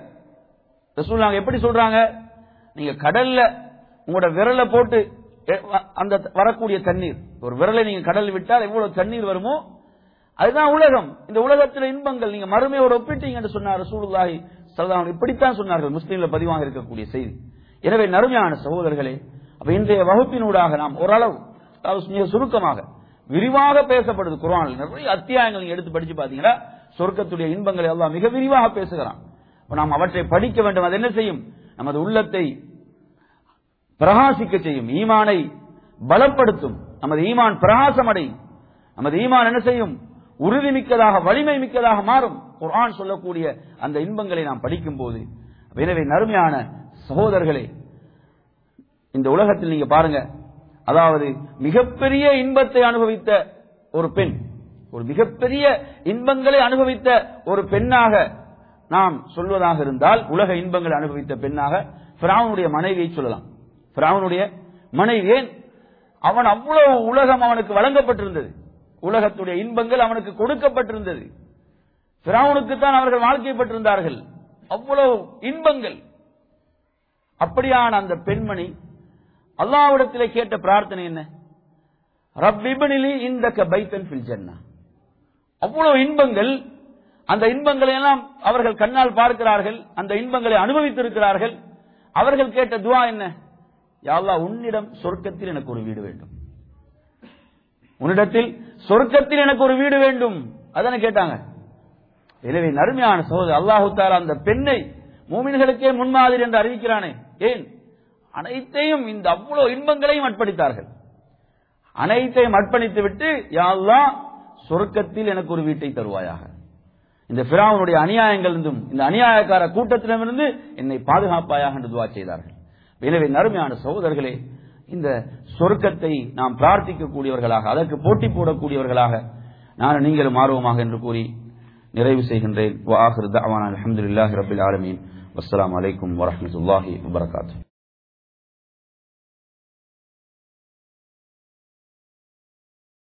ரசூல் நாங்க எப்படி சொல்றாங்க நீங்க கடல்ல உங்களோட விரலை போட்டு எ- அந்த வரக்கூடிய தண்ணீர் ஒரு விரலை நீங்க கடல் விட்டால் எவ்வளவு தண்ணீர் வருமோ அதுதான் உலகம் இந்த உலகத்தில் இன்பங்கள் நீங்க மறுமையோடு ஒப்பிட்டீங்க என்று சொன்னார் ரசூலுல்லாஹி ஸல்லல்லாஹு அலைஹி இப்படித்தான் சொன்னார்கள் முஸ்லீம்ல பதிவாக இருக்கக்கூடிய செய்தி எனவே நறுமையான சகோதரர்களே அப்ப இன்றைய வகுப்பினூடாக நாம் ஓரளவு அதாவது மிக சுருக்கமாக விரிவாக பேசப்படுது குர்ஆனில் நிறைய அத்தியாயங்கள் நீங்க எடுத்து படிச்சு பாத்தீங்கன்னா சொர்க்கத்துடைய இன்பங்களை எல்லாம் மிக விரிவாக பேசுகிறான் அப்ப நாம் அவற்றை படிக்க வேண்டும் அது என்ன செய்யும் நமது உள்ளத்தை பிரகாசிக்க செய்யும் ஈமானை பலப்படுத்தும் நமது ஈமான் பிரகாசம் அடையும் நமது ஈமான் என்ன செய்யும் உறுதி மிக்கதாக வலிமை மிக்கதாக மாறும் குர்ஆன் சொல்லக்கூடிய அந்த இன்பங்களை நாம் படிக்கும் போது எனவே நறுமையான சகோதரர்களே இந்த உலகத்தில் நீங்க பாருங்க அதாவது மிகப்பெரிய இன்பத்தை அனுபவித்த ஒரு பெண் ஒரு மிகப்பெரிய இன்பங்களை அனுபவித்த ஒரு பெண்ணாக நாம் சொல்வதாக இருந்தால் உலக இன்பங்களை அனுபவித்த பெண்ணாக பிராவனுடைய மனைவியை சொல்லலாம் பிராவனுடைய மனைவி ஏன் அவன் அவ்வளவு உலகம் அவனுக்கு வழங்கப்பட்டிருந்தது உலகத்துடைய இன்பங்கள் அவனுக்கு கொடுக்கப்பட்டிருந்தது பிராவனுக்கு தான் அவர்கள் வாழ்க்கைப்பட்டிருந்தார்கள் அவ்வளவு இன்பங்கள் அப்படியான அந்த பெண்மணி அல்லாஹ்விடத்திலே கேட்ட பிரார்த்தனை என்ன ரப்பிபனிலி இந்த பைத்தன் ஃபில் ஜன்னா அவ்வளவு இன்பங்கள் அந்த இன்பங்களை எல்லாம் அவர்கள் கண்ணால் பார்க்கிறார்கள் அந்த இன்பங்களை அனுபவித்திருக்கிறார்கள் அவர்கள் கேட்ட துவா என்ன யா அல்லாஹ் உன்னிடம் சொர்க்கத்தில் எனக்கு ஒரு வீடு வேண்டும் உன்னிடத்தில் சொர்க்கத்தில் எனக்கு ஒரு வீடு வேண்டும் அதானே கேட்டாங்க எனவே நறுமையான சகோதரர் அல்லாஹு தாலா அந்த பெண்ணை மூமின்களுக்கே முன்மாதிரி என்று அறிவிக்கிறானே ஏன் அனைத்தையும் இந்த அவ்வளவு இன்பங்களையும் அர்ப்பணித்தார்கள் அனைத்தையும் அர்ப்பணித்து விட்டு யா அல்லாஹ் சொர்க்கத்தில் எனக்கு ஒரு வீட்டை தருவாயாக இந்த பிராவனுடைய அநியாயங்கள் இருந்தும் இந்த அநியாயக்கார கூட்டத்திடமிருந்து என்னை பாதுகாப்பாயாக என்று துவா செய்தார்கள் எனவே நறுமையான சகோதரர்களே இந்த சொர்க்கத்தை நாம் பிரார்த்திக்கக்கூடியவர்களாக அதற்கு போட்டி போடக்கூடியவர்களாக நான் நீங்களும் ஆர்வமாக என்று கூறி நிறைவு செய்கின்றேன் வாஹிர் தஅவானா அல்ஹம்துலில்லாஹி ரப்பில் ஆலமீன் வஸ்ஸலாமு அலைக்கும் வரஹ்மத்துல்லாஹி வபரகாத்துஹு